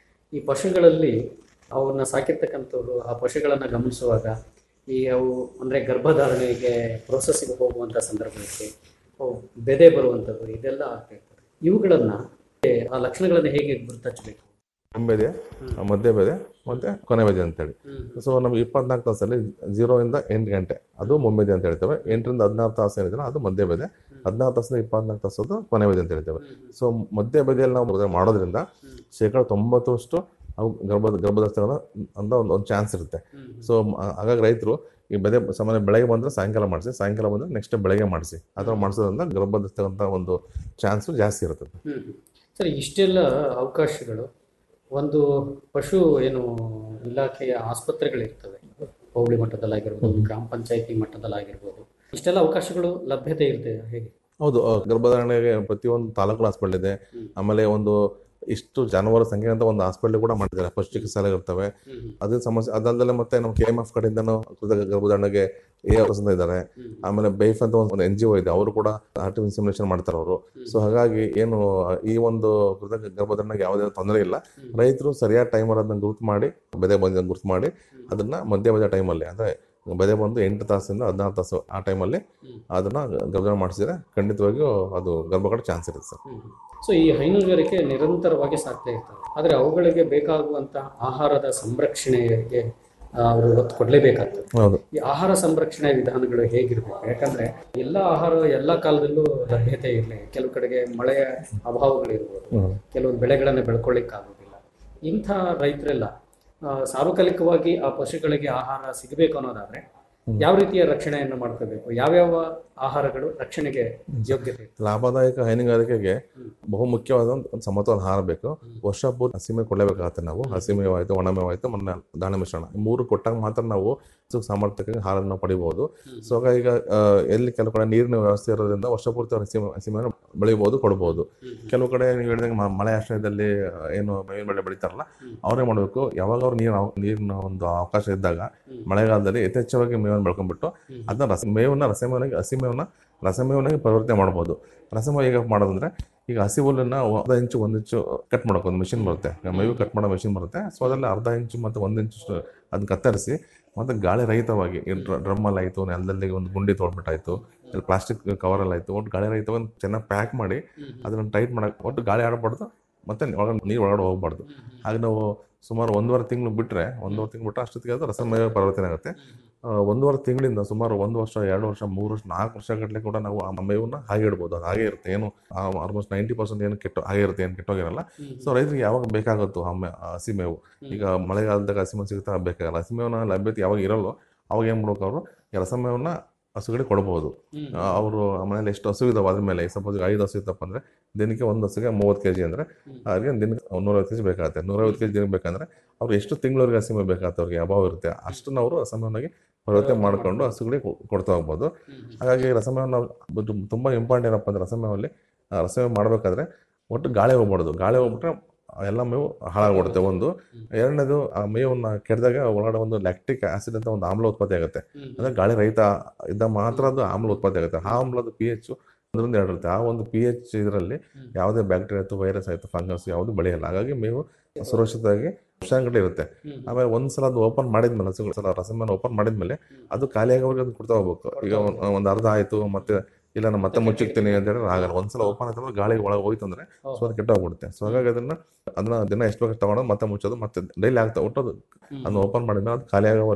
ಈ ಪಶುಗಳಲ್ಲಿ ಅವನ್ನ ಸಾಕಿರ್ತಕ್ಕಂಥವ್ರು ಆ ಪಶುಗಳನ್ನ ಗಮನಿಸುವಾಗ ಈ ಅವು ಅಂದ್ರೆ ಗರ್ಭಧಾರಣೆಗೆ ಪ್ರೋಸೆಸ್ಸಿಗೆ ಹೋಗುವಂಥ ಸಂದರ್ಭಕ್ಕೆ ಅವು ಬೆದೆ ಬರುವಂಥದ್ದು ಇದೆಲ್ಲ ಆಗ್ತಾ ಇರ್ತದೆ ಇವುಗಳನ್ನ ಆ ಲಕ್ಷಣಗಳನ್ನು ಹೇಗೆ ಗುರುತಿಸಬೇಕು ಬೆದೆ ಮಧ್ಯ ಬೆದೆ ಮತ್ತೆ ಕೊನೆ ಬೆದೆ ಅಂತೇಳಿ ಸೊ ನಮ್ಗೆ ಇಪ್ಪತ್ನಾಲ್ಕು ತಾಸಲ್ಲಿ ಜೀರೋ ಇಂದ ಎಂಟು ಗಂಟೆ ಅದು ಮೊಮ್ಮೆದೆ ಅಂತ ಹೇಳ್ತೇವೆ ಎಂಟರಿಂದ ಹದಿನಾರು ತಾಸು ಏನಿದೆ ಅದು ಮಧ್ಯ ಬೆದೆ ಹದಿನಾರು ತಾಸಿಂದ ಇಪ್ಪತ್ನಾಲ್ಕು ತಾಸು ಅದು ಕೊನೆ ಬೆದೆ ಅಂತ ಹೇಳ್ತೇವೆ ಸೊ ಮಧ್ಯ ಬೆದೆಯಲ್ಲಿ ನಾವು ಮದುವೆ ಮಾಡೋದ್ರಿಂದ ಶೇಕಡ ತೊಂಬತ್ತರಷ್ಟು ಅವು ಗರ್ಭದ ಗರ್ಭದಸ್ಥಗಳ ಅಂತ ಒಂದು ಒಂದು ಚಾನ್ಸ್ ಇರುತ್ತೆ ಸೊ ಹಾಗಾಗಿ ರೈತರು ಈ ಬೆದೆ ಸಾಮಾನ್ಯ ಬೆಳಗ್ಗೆ ಬಂದರೆ ಸಾಯಂಕಾಲ ಮಾಡಿಸಿ ಸಾಯಂಕಾಲ ಬಂದರೆ ನೆಕ್ಸ್ಟ್ ಬೆಳಗ್ಗೆ ಮಾಡಿಸಿ ಆ ಥರ ಮಾಡಿಸೋದ್ರಿಂದ ಗರ್ಭದಸ್ಥಂಥ ಒಂದು ಚಾನ್ಸು ಜಾಸ್ತಿ ಇರ್ತದೆ ಹ್ಮ್ ಸರಿ ಇಷ್ಟೆಲ್ಲ ಅವಕಾಶಗಳು ಒಂದು ಪಶು ಏನು ಇಲಾಖೆಯ ಆಸ್ಪತ್ರೆಗಳಿರ್ತವೆ ಹೋಬಳಿ ಮಟ್ಟದಲ್ಲಾಗಿರ್ಬೋದು ಗ್ರಾಮ ಪಂಚಾಯತಿ ಮಟ್ಟದಲ್ಲಾಗಿರ್ಬೋದು ಇಷ್ಟೆಲ್ಲ ಅವಕಾಶಗಳು ಲಭ್ಯತೆ ಇರ್ತದೆ ಹೇಗೆ ಹೌದು ಆ, ಗರ್ಭಧಾರಣೆಗೆ ಪ್ರತಿಯೊಂದು ತಾಲೂಕು ಹಾಸ್ಪಿಟಲ್ ಇದೆ ಆಮೇಲೆ ಒಂದು ಇಷ್ಟು ಜಾನುವಾರು ಸಂಖ್ಯೆ ಅಂತ ಒಂದು ಹಾಸ್ಪಿಟಲ್ ಕೂಡ ಮಾಡಿದ್ದಾರೆ ಪಶು ಚಿಕಿತ್ಸಾಲಯ ಇರ್ತವೆ ಅದೇ ಸಮಸ್ಯೆ ಅದಲ್ಲದೆ ಮತ್ತೆ ನಮ್ಮ ಕೆ ಎಮ್ ಎಫ್ ಕಡೆಯಿಂದನೂ ಕೃತಕ ಗರ್ಭಧಾರಣೆಗೆ ಎ ಅಂತ ಇದ್ದಾರೆ ಆಮೇಲೆ ಬೈಫ್ ಅಂತ ಒಂದು ಎನ್ ಜಿ ಒ ಇದೆ ಅವರು ಕೂಡ ಆರ್ಟಿಫಿಷಿಯಲ್ ಇನ್ಸಿಮಿನೇಷನ್ ಮಾಡ್ತಾರೆ ಅವರು ಸೊ ಹಾಗಾಗಿ ಏನು ಈ ಒಂದು ಕೃತಕ ಗರ್ಭಧಾರಣೆಗೆ ಯಾವುದೇ ತೊಂದರೆ ಇಲ್ಲ ರೈತರು ಸರಿಯಾದ ಟೈಮ್ ಅದನ್ನ ಗುರುತು ಮಾಡಿ ಬೆದೆ ಬಂದ ಗುರುತು ಮಾಡಿ ಅದನ್ನ ಮಧ್ಯ ಮಧ್ಯ ಟೈಮಲ್ಲಿ ಅಂದ್ರೆ ಬೆದೆ ಬಂದು ಎಂಟು ತಾಸಿಂದ ಹದಿನಾರು ತಾಸು ಆ ಟೈಮಲ್ಲಿ ಅದನ್ನ ಗರ್ಭಧಾರಣೆ ಮಾಡಿಸಿದ್ರೆ ಖಂಡಿತವಾಗಿಯೂ ಅದು ಗರ್ಭಕಡ ಚಾನ್ಸ್ ಇರುತ್ತೆ ಸರ್ ಸೊ ಈ ಹೈನುಗಾರಿಕೆ ನಿರಂತರವಾಗಿ ಸಾಕ್ತಾ ಇರ್ತವೆ ಆದರೆ ಅವುಗಳಿಗೆ ಬೇಕಾಗುವಂತ ಆಹಾರದ ಸಂರಕ್ಷಣೆಗೆ ಆ, ಅವರು ಒತ್ತು ಕೊಡಲೇಬೇಕಾಗ್ತದೆ ಹೌದು ಈ ಆಹಾರ ಸಂರಕ್ಷಣೆ ವಿಧಾನಗಳು ಹೇಗಿರ್ಬೇಕು ಯಾಕಂದ್ರೆ ಎಲ್ಲ ಆಹಾರ ಎಲ್ಲ ಕಾಲದಲ್ಲೂ ಲಭ್ಯತೆ ಇರಲಿ ಕೆಲವು ಕಡೆಗೆ ಮಳೆಯ ಅಭಾವಗಳಿರ್ಬೋದು ಹ್ಮ್. ಕೆಲವೊಂದು ಬೆಳೆಗಳನ್ನು ಬೆಳ್ಕೊಳ್ಳಿಕ್ಕಾಗೋದಿಲ್ಲ ಇಂಥ ರೈತರೆಲ್ಲ ಆ, ಸಾರ್ವಕಾಲಿಕವಾಗಿ ಆ ಪಶುಗಳಿಗೆ ಆಹಾರ ಸಿಗಬೇಕು ಅನ್ನೋದಾದ್ರೆ ಯಾವ ರೀತಿಯ ರಕ್ಷಣೆಯನ್ನು ಮಾಡ್ಕೋಬೇಕು ಯಾವ್ಯಾವ ಆಹಾರಗಳು ರಕ್ಷಣೆಗೆ ಯೋಗ್ಯತೆ ಇದೆ? ಲಾಭದಾಯಕ ಹೈನುಗಾರಿಕೆಗೆ ಬಹು ಮುಖ್ಯವಾದ ಒಂದು ಒಂದು ಸಮತೋಲನ ಆಹಾರ ಬೇಕು ವರ್ಷ ಪೂರ್ತಿ ಹಸಿಮೆ ಕೊಡಲೇಬೇಕಾಗತ್ತೆ ನಾವು ಹಸಿಮೇವು ಆಯ್ತು ಒಣಮೇವಾಯ್ತು ಮೊನ್ನೆ ದಾಣ ಮಿಶ್ರಣ ಈ ಮೂರು ಕೊಟ್ಟಾಗ ಮಾತ್ರ ನಾವು ಸು- ಸಾಮರ್ಥ್ಯಕ್ಕೆ ಹಾಲನ್ನು ಪಡಿಬಹುದು ಸೊ ಹಾಗಾಗಿ ಈಗ ಆ, ಎಲ್ಲಿ ಕೆಲವು ಕಡೆ ನೀರಿನ ವ್ಯವಸ್ಥೆ ಇರೋದ್ರಿಂದ ವರ್ಷ ಪೂರ್ತಿ ಅವ್ರು ಹಸಿಮೆ ಹಸಿಮೆಯನ್ನು ಬೆಳಿಬಹುದು ಕೊಡಬಹುದು ಕೆಲವು ಕಡೆ ನೀವು ಹೇಳಿದಂಗೆ ಮ- ಮಳೆ ಆಶ್ರಯದಲ್ಲಿ ಆ, ಏನು ಮೇವಿನ ಬೆಳೆ ಬೆಳಿತಾರಲ್ಲ ಅವರೇ ಮಾಡಬೇಕು ಯಾವಾಗ ಅವ್ರು ನೀರು ನೀರಿನ ಒಂದು ಅವಕಾಶ ಇದ್ದಾಗ ಮಳೆಗಾಲದಲ್ಲಿ ಯಥೇಚ್ಛವಾಗಿ ಮೇವನ್ನು ಬೆಳ್ಕೊಂಡ್ಬಿಟ್ಟು ಅದನ್ನ ರಸ ಮೇವನ್ನ ರಸಮೇವನಾಗಿ ಹಸಿಮೇವನ್ನ ರಸಮೇವನಾಗಿ ಪರಿವರ್ತನೆ ಮಾಡ್ಬೋದು ರಸಮೇವ ಹೇಗೆ ಮಾಡೋದಂದ್ರೆ ಈಗ ಹಸಿ ಹುಲ್ಲನ್ನ ಅರ್ಧ ಇಂಚು ಒಂದು ಇಂಚು ಕಟ್ ಮಾಡೋಕೆ ಒಂದು ಮಿಷಿನ್ ಬರುತ್ತೆ ಈಗ ಮೇವು ಕಟ್ ಮಾಡೋ ಮಿಷಿನ್ ಬರುತ್ತೆ ಸೊ ಅದರಲ್ಲಿ ಅರ್ಧ ಇಂಚು ಮತ್ತು ಒಂದು ಇಂಚು ಅದನ್ನ ಕತ್ತರಿಸಿ ಮತ್ತು ಗಾಳಿ ರಹಿತವಾಗಿ ಡ್ರಮ್ಮಲ್ಲಿ ಆಯಿತು ನೆಲದಲ್ಲಿ ಒಂದು ಗುಂಡಿ ತೊಗೊಂಡ್ಬಿಟ್ಟಾಯ್ತು ಇಲ್ಲಿ ಪ್ಲಾಸ್ಟಿಕ್ ಕವರಲ್ಲಿ ಆಯಿತು ಒಟ್ಟು ಗಾಳಿ ರಹಿತವಾಗಿ ಚೆನ್ನಾಗಿ ಪ್ಯಾಕ್ ಮಾಡಿ ಅದನ್ನು ಟೈಟ್ ಮಾಡಕ್ಕೆ ಒಟ್ಟು ಗಾಳಿ ಆಡಬಾರ್ದು ಮತ್ತು ಒಳಗಡೆ ನೀರು ಒಳಗಡೆ ಹೋಗ್ಬಾರ್ದು ಹಾಗೆ ನಾವು ಸುಮಾರು ಒಂದೂವರೆ ತಿಂಗಳು ಬಿಟ್ಟರೆ ಒಂದೂವರೆ ತಿಂಗಳು ಬಿಟ್ಟರೆ ಅಷ್ಟೊತ್ತಿಗೆ ಅದು ರಸಮಯ ಪರಿವರ್ತನೆ ಆಗುತ್ತೆ ಆ, ಒಂದೂವರೆ ತಿಂಗಳಿಂದ ಸುಮಾರು ಒಂದು ವರ್ಷ ಎರಡು ವರ್ಷ ಮೂರು ವರ್ಷ ನಾಲ್ಕು ವರ್ಷ ಗಟ್ಟಲೆ ಕೂಡ ನಾವು ಆ ಮೇವನ್ನ ಹಾಗೆ ಇಡ್ಬೋದು ಅದು ಹಾಗೆ ಇರುತ್ತೆ ಏನು ಆಲ್ಮೋಸ್ಟ್ ನೈಂಟಿ ಪರ್ಸೆಂಟ್ ಏನು ಕೆಟ್ಟು ಹಾಗೆ ಇರುತ್ತೆ ಏನು ಕೆಟ್ಟೋಗಿರಲ್ಲ ಸೊ ರೈತರಿಗೆ ಯಾವಾಗ ಬೇಕಾಗುತ್ತೋ ಆ ಮೇ- ಆ ಹಸಿ ಮೇವು ಈಗ ಮಳೆಗಾಲದಾಗ ಹಸಿ ಮೇವು ಸಿಗುತ್ತಾ ಬೇಕಾಗಲ್ಲ ಹಸಿ ಮೇವನ್ನ ಲಭ್ಯತೆ ಯಾವಾಗ ಇರಲ್ಲೋ ಅವಾಗ ಏನು ಮಾಡ್ಬೇಕು ಅವರು ಈ ರಸಮೇವನ್ನ ಹಸುಗಳಿಗೆ ಕೊಡಬಹುದು ಅವರು ಮನೇಲಿ ಎಷ್ಟು ಹಸು ಇದಾವೆ ಅದ್ರ ಮೇಲೆ ಸಪೋಸ್ ಐದು ಹಸು ಇತ್ತಪ್ಪ ಅಂದ್ರೆ ದಿನಕ್ಕೆ ಒಂದು ಹಸುಗೆ ಮೂವತ್ತು ಕೆ ಜಿ ಅಂದರೆ ಅವ್ರಿಗೆ ದಿನಕ್ಕೆ ನೂರೈವತ್ತು ಕೆ ಜಿ ಬೇಕಾಗುತ್ತೆ ನೂರೈವತ್ತು ಕೆ ಜಿ ದಿನಕ್ಕೆ ಬೇಕಂದ್ರೆ ಅವ್ರು ಎಷ್ಟು ತಿಂಗಳವರೆಗೆ ಹಸಿಮೆ ಬೇಕಾಗುತ್ತೆ ಅವ್ರಿಗೆ ಅಭಾವ ಇರುತ್ತೆ ಅಷ್ಟನ್ನು ಅವರು ರಸಮೇವನಾಗಿ ಪರಿವರ್ತನೆ ಮಾಡ್ಕೊಂಡು ಹಸುಗಳಿಗೆ ಕೊ- ಕೊಡ್ತಾ ಹೋಗ್ಬೋದು ಹಾಗಾಗಿ ರಸಮೇವನ್ನ ನಾವು ತುಂಬ ಇಂಪಾರ್ಟೆಂಟ್ ಏನಪ್ಪ ಅಂದ್ರೆ ರಸಮೇವಲ್ಲಿ ಆ ರಸಮೇವ ಮಾಡಬೇಕಾದ್ರೆ ಒಟ್ಟು ಗಾಳಿ ಹೋಗ್ಬಾರ್ದು ಗಾಳಿ ಹೋಗ್ಬಿಟ್ರೆ ಎಲ್ಲ ಮೇವು ಹಾಳಾಗ್ಬಿಡುತ್ತೆ ಒಂದು ಎರಡನೇದು ಆ ಮೇವನ್ನ ಕೆಡ್ದಾಗ ಒಳಗಡೆ ಒಂದು ಲ್ಯಾಕ್ಟಿಕ್ ಆಸಿಡ್ ಅಂತ ಒಂದು ಆಮ್ಲ ಉತ್ಪತ್ತಿ ಆಗುತ್ತೆ ಅಂದ್ರೆ ಗಾಳಿ ರಹಿತ ಇದ್ದಾಗ ಮಾತ್ರ ಅದು ಆಮ್ಲ ಉತ್ಪತ್ತಿ ಆಗುತ್ತೆ ಆ ಆಮ್ಲದ ಪಿ ಎಚ್ ಒಂದರಿಂದ ಎರಡು ಇರುತ್ತೆ ಆ ಒಂದು ಪಿ ಎಚ್ ಇದರಲ್ಲಿ ಯಾವುದೇ ಬ್ಯಾಕ್ಟೀರಿಯಾ ಆಯ್ತು ವೈರಸ್ ಆಯ್ತು ಫಂಗಸ್ ಯಾವುದು ಬೆಳೆಯಲ್ಲ ಹಾಗಾಗಿ ಮೇವು ಸುರಕ್ಷಿತವಾಗಿ ವರ್ಷಾಂಗಟ್ಟಲೆ ಇರುತ್ತೆ ಆಮೇಲೆ ಒಂದ್ಸಲ ಅದು ಓಪನ್ ಮಾಡಿದ್ಮೇಲೆ ಹಸುಗಳು ಸಲ ರಸಮನ್ನ ಓಪನ್ ಮಾಡಿದ್ಮೇಲೆ ಅದು ಖಾಲಿಯಾಗೋವರೆಗೆ ಅದು ಕೊಡ್ತಾ ಹೋಗ್ಬೇಕು ಈಗ ಒಂದ್- ಒಂದ್ ಅರ್ಧ ಆಯ್ತು ಮತ್ತೆ ಇಲ್ಲ ನಾನು ಮತ್ತೆ ಮುಚ್ಚಿಕ್ತೀನಿ ಅಂತ ಹೇಳಿದ್ರೆ ಆಗಲ್ಲ ಒಂದ್ಸಲ ಓಪನ್ ಆಯ್ತಂದ್ರೆ ಗಾಳಿ ಒಳಗೆ ಹೋಯ್ತು ಅಂದ್ರೆ ಸೊ ಅದು ಕೆಟ್ಟೋಗ್ಬಿಡುತ್ತೆ ಸೊ ಹಾಗಾಗಿ ಅದನ್ನ ಅದನ್ನ ದಿನ ಎಷ್ಟು ಬೇಕು ತಗೊಂಡು ಮತ್ತೆ ಮುಚ್ಚೋದು ಮತ್ತೆ ಡೈಲಿ ಆಗ್ತಾ ಒಟ್ಟು ಅದು ಅದನ್ನ ಓಪನ್ ಮಾಡಿದ್ಮೇಲೆ ಅದು ಖಾಲಿ ಆಗೋವರೆಗೂ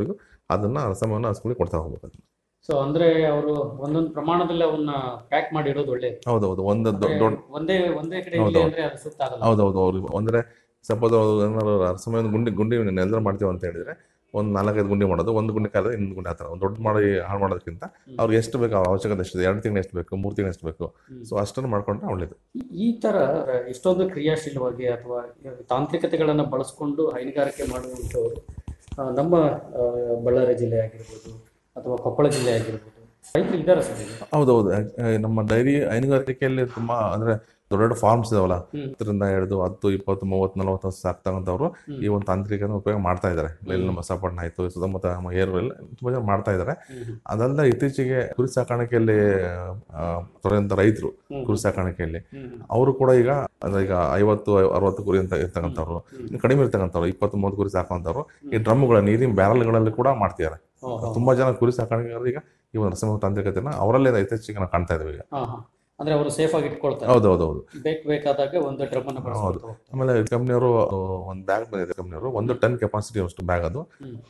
ಅದನ್ನ ರಸಮವನ್ನು ಹಸುಗಳಿಗೆ ಕೊಡ್ತಾ ಹೋಗ್ಬೇಕು ಅದನ್ನ. ಸೊ ಅಂದ್ರೆ ಅವರು ಒಂದೊಂದು ಪ್ರಮಾಣದಲ್ಲಿ ಅವನ್ನ ಪ್ಯಾಕ್ ಮಾಡಿ ಇಡೋದು ಒಳ್ಳೇದು ಹೌದೌದು ಒಂದು ದೊ- ಅಂದ್ರೆ ದೊಡ್ಡ ಒಂದೇ ಒಂದೇ ಕಡೆ ಹೌದು, ಇರ್ಲಿ ಹೌದು. ಅಂದ್ರೆ ಅದು ಸೂಕ್ತ ಆಗಲ್ಲ ಹೌದೌದು ಅವ್ರಿಗೆ ಅಂದ್ರೆ ಸಪೋಸ್ ಏನಾದ್ರು ರಸಮಯ ಒಂದು ಗುಂಡಿ ಗುಂಡಿ ನೆಲದ ಮಾಡ್ತೀವಿ ಅಂತ ಹೇಳಿದ್ರೆ ಒಂದು ನಾಲ್ಕೈದು ಗುಂಡಿ ಮಾಡೋದು ಒಂದು ಗುಂಡಿ ಕಾಲ ಇನ್ನೊಂದು ಗುಂಡಿ ಆ ಥರ ಒಂದು ದೊಡ್ಡ ಮಾಡಿ ಹಾಳು ಮಾಡೋದಕ್ಕಿಂತ ಅವ್ರಿಗೆ ಎಷ್ಟು ಬೇಕು ಅವಶ್ಯಕತೆ ಎಷ್ಟು ಎರಡು ತಿಂಗಳು ಎಷ್ಟು ಬೇಕು ಮೂರು ತಿಂಗಳು ಎಷ್ಟು ಬೇಕು ಸೊ ಅಷ್ಟನ್ನು ಮಾಡ್ಕೊಂಡ್ರೆ ಒಳ್ಳೇದು ಈ- ಈ ತರ ಇಷ್ಟೊಂದು ಕ್ರಿಯಾಶೀಲವಾಗಿ ಅಥವಾ ತಾಂತ್ರಿಕತೆಗಳನ್ನ ಬಳಸ್ಕೊಂಡು ಹೈನುಗಾರಿಕೆ ಮಾಡುವಂಥವ್ರು ಆ, ನಮ್ಮ ಆ, ಬಳ್ಳಾರಿ ಜಿಲ್ಲೆ ಆಗಿರ್ಬೋದು ಅಥವಾ ಕೊಪ್ಪಳ ಜಿಲ್ಲೆ ಆಗಿರ್ಬೋದು ರೈತರು ಇದ್ದಾರೆ ಸರ್ ಈಗ? ಹೌದೌದು ಆ, ನಮ್ಮ ಡೈರಿ ಹೈನುಗಾರಿಕೆಯಲ್ಲಿ ತುಂಬಾ ಅಂದ್ರೆ ದೊಡ್ಡ ದೊಡ್ಡ ಫಾರ್ಮ್ಸ್ ಇದಾವಲ್ಲ ಹ್ಮ್. ಹತ್ತರಿಂದ ಹಿಡಿದು ಹತ್ತು ಇಪ್ಪತ್ತು ಮೂವತ್ತು ನಲವತ್ತು ಹಸು ಸಾಕ್ತಕ್ಕಂಥವ್ರು ಹ್ಮ್. ಈ ಒಂದು ತಾಂತ್ರಿಕನ ಉಪಯೋಗ ಮಾಡ್ತಾ ಇದ್ದಾರೆ ಇಲ್ಲಿ ನಮ್ಮ ಬಸವಪಟ್ಟಣ ಆಯ್ತು ಸುತ್ತಮುತ್ತ ನಮ್ಮ ಏರಲ್ಲಿ ತುಂಬಾ ಜನ ಮಾಡ್ತಾ ಇದ್ದಾರೆ ಹ್ಮ್. ಅದಲ್ಲದೆ ಇತ್ತೀಚೆಗೆ ಕುರಿ ಸಾಕಾಣಿಕೆಯಲ್ಲಿ ಆ, ತೊರೆದಂತ ರೈತರು ಹ್ಮ್. ಕುರಿ ಸಾಕಾಣಿಕೆಯಲ್ಲಿ ಹ್ಮ್. ಅವರು ಕೂಡ ಈಗ ಅಂದ್ರೆ ಈಗ ಐವತ್ತು ಅರವತ್ತು ಕುರಿ ಅಂತ ಇರ್ತಕ್ಕಂಥವ್ರು ಇನ್ನು ಕಡಿಮೆ ಇರ್ತಕ್ಕಂಥವ್ರು ಇಪ್ಪತ್ತು ಮೂವತ್ತು ಕುರಿ ಸಾಕುವಂಥವ್ರು ಈ ಡ್ರಮ್ಗಳ ನೀರಿನ ಬ್ಯಾರಲ್ಗಳಲ್ಲಿ ಕೂಡ ಮಾಡ್ತಿದ್ದಾರೆ ಓಹೋ. ತುಂಬಾ ಜನ ಕುರಿ ಸಾಕಾಣಿಕೆಗಾರರು ಈಗ ಈ ಒಂದು ರಸಮ ತಾಂತ್ರಿಕತೆನ ಅವರಲ್ಲೇ ಇತ್ತೀಚೆಗೆ ನಾವು ಕಾಣ್ತಾ ಇದ್ದೀವಿ ಈಗ ಹಾ, ಹಾ. ಅಂದ್ರೆ ಅವರು ಸೇಫ್ ಆಗಿ ಇಟ್ಕೊಳ್ತಾರೆ ಹೌದು ಹೌದು ಹೌದು ಬೇಕು ಬೇಕಾದಾಗ ಒಂದು ಡ್ರಮ್ ಅನ್ನು ಹೌದು ಬಳಸ್ಕೊಳ್ತಾ ಹೋಗ್ತಾರೆ. ಆಮೇಲೆ ಕಂಪ್ನಿಯವರು ಒಂದು ಬ್ಯಾಗ್ ಬಂದಿದೆ ಕಂಪ್ನಿಯವರು ಒಂದು ಟನ್ ಕೆಪಾಸಿಟಿ ಅಷ್ಟು ಬ್ಯಾಗ್ ಅದು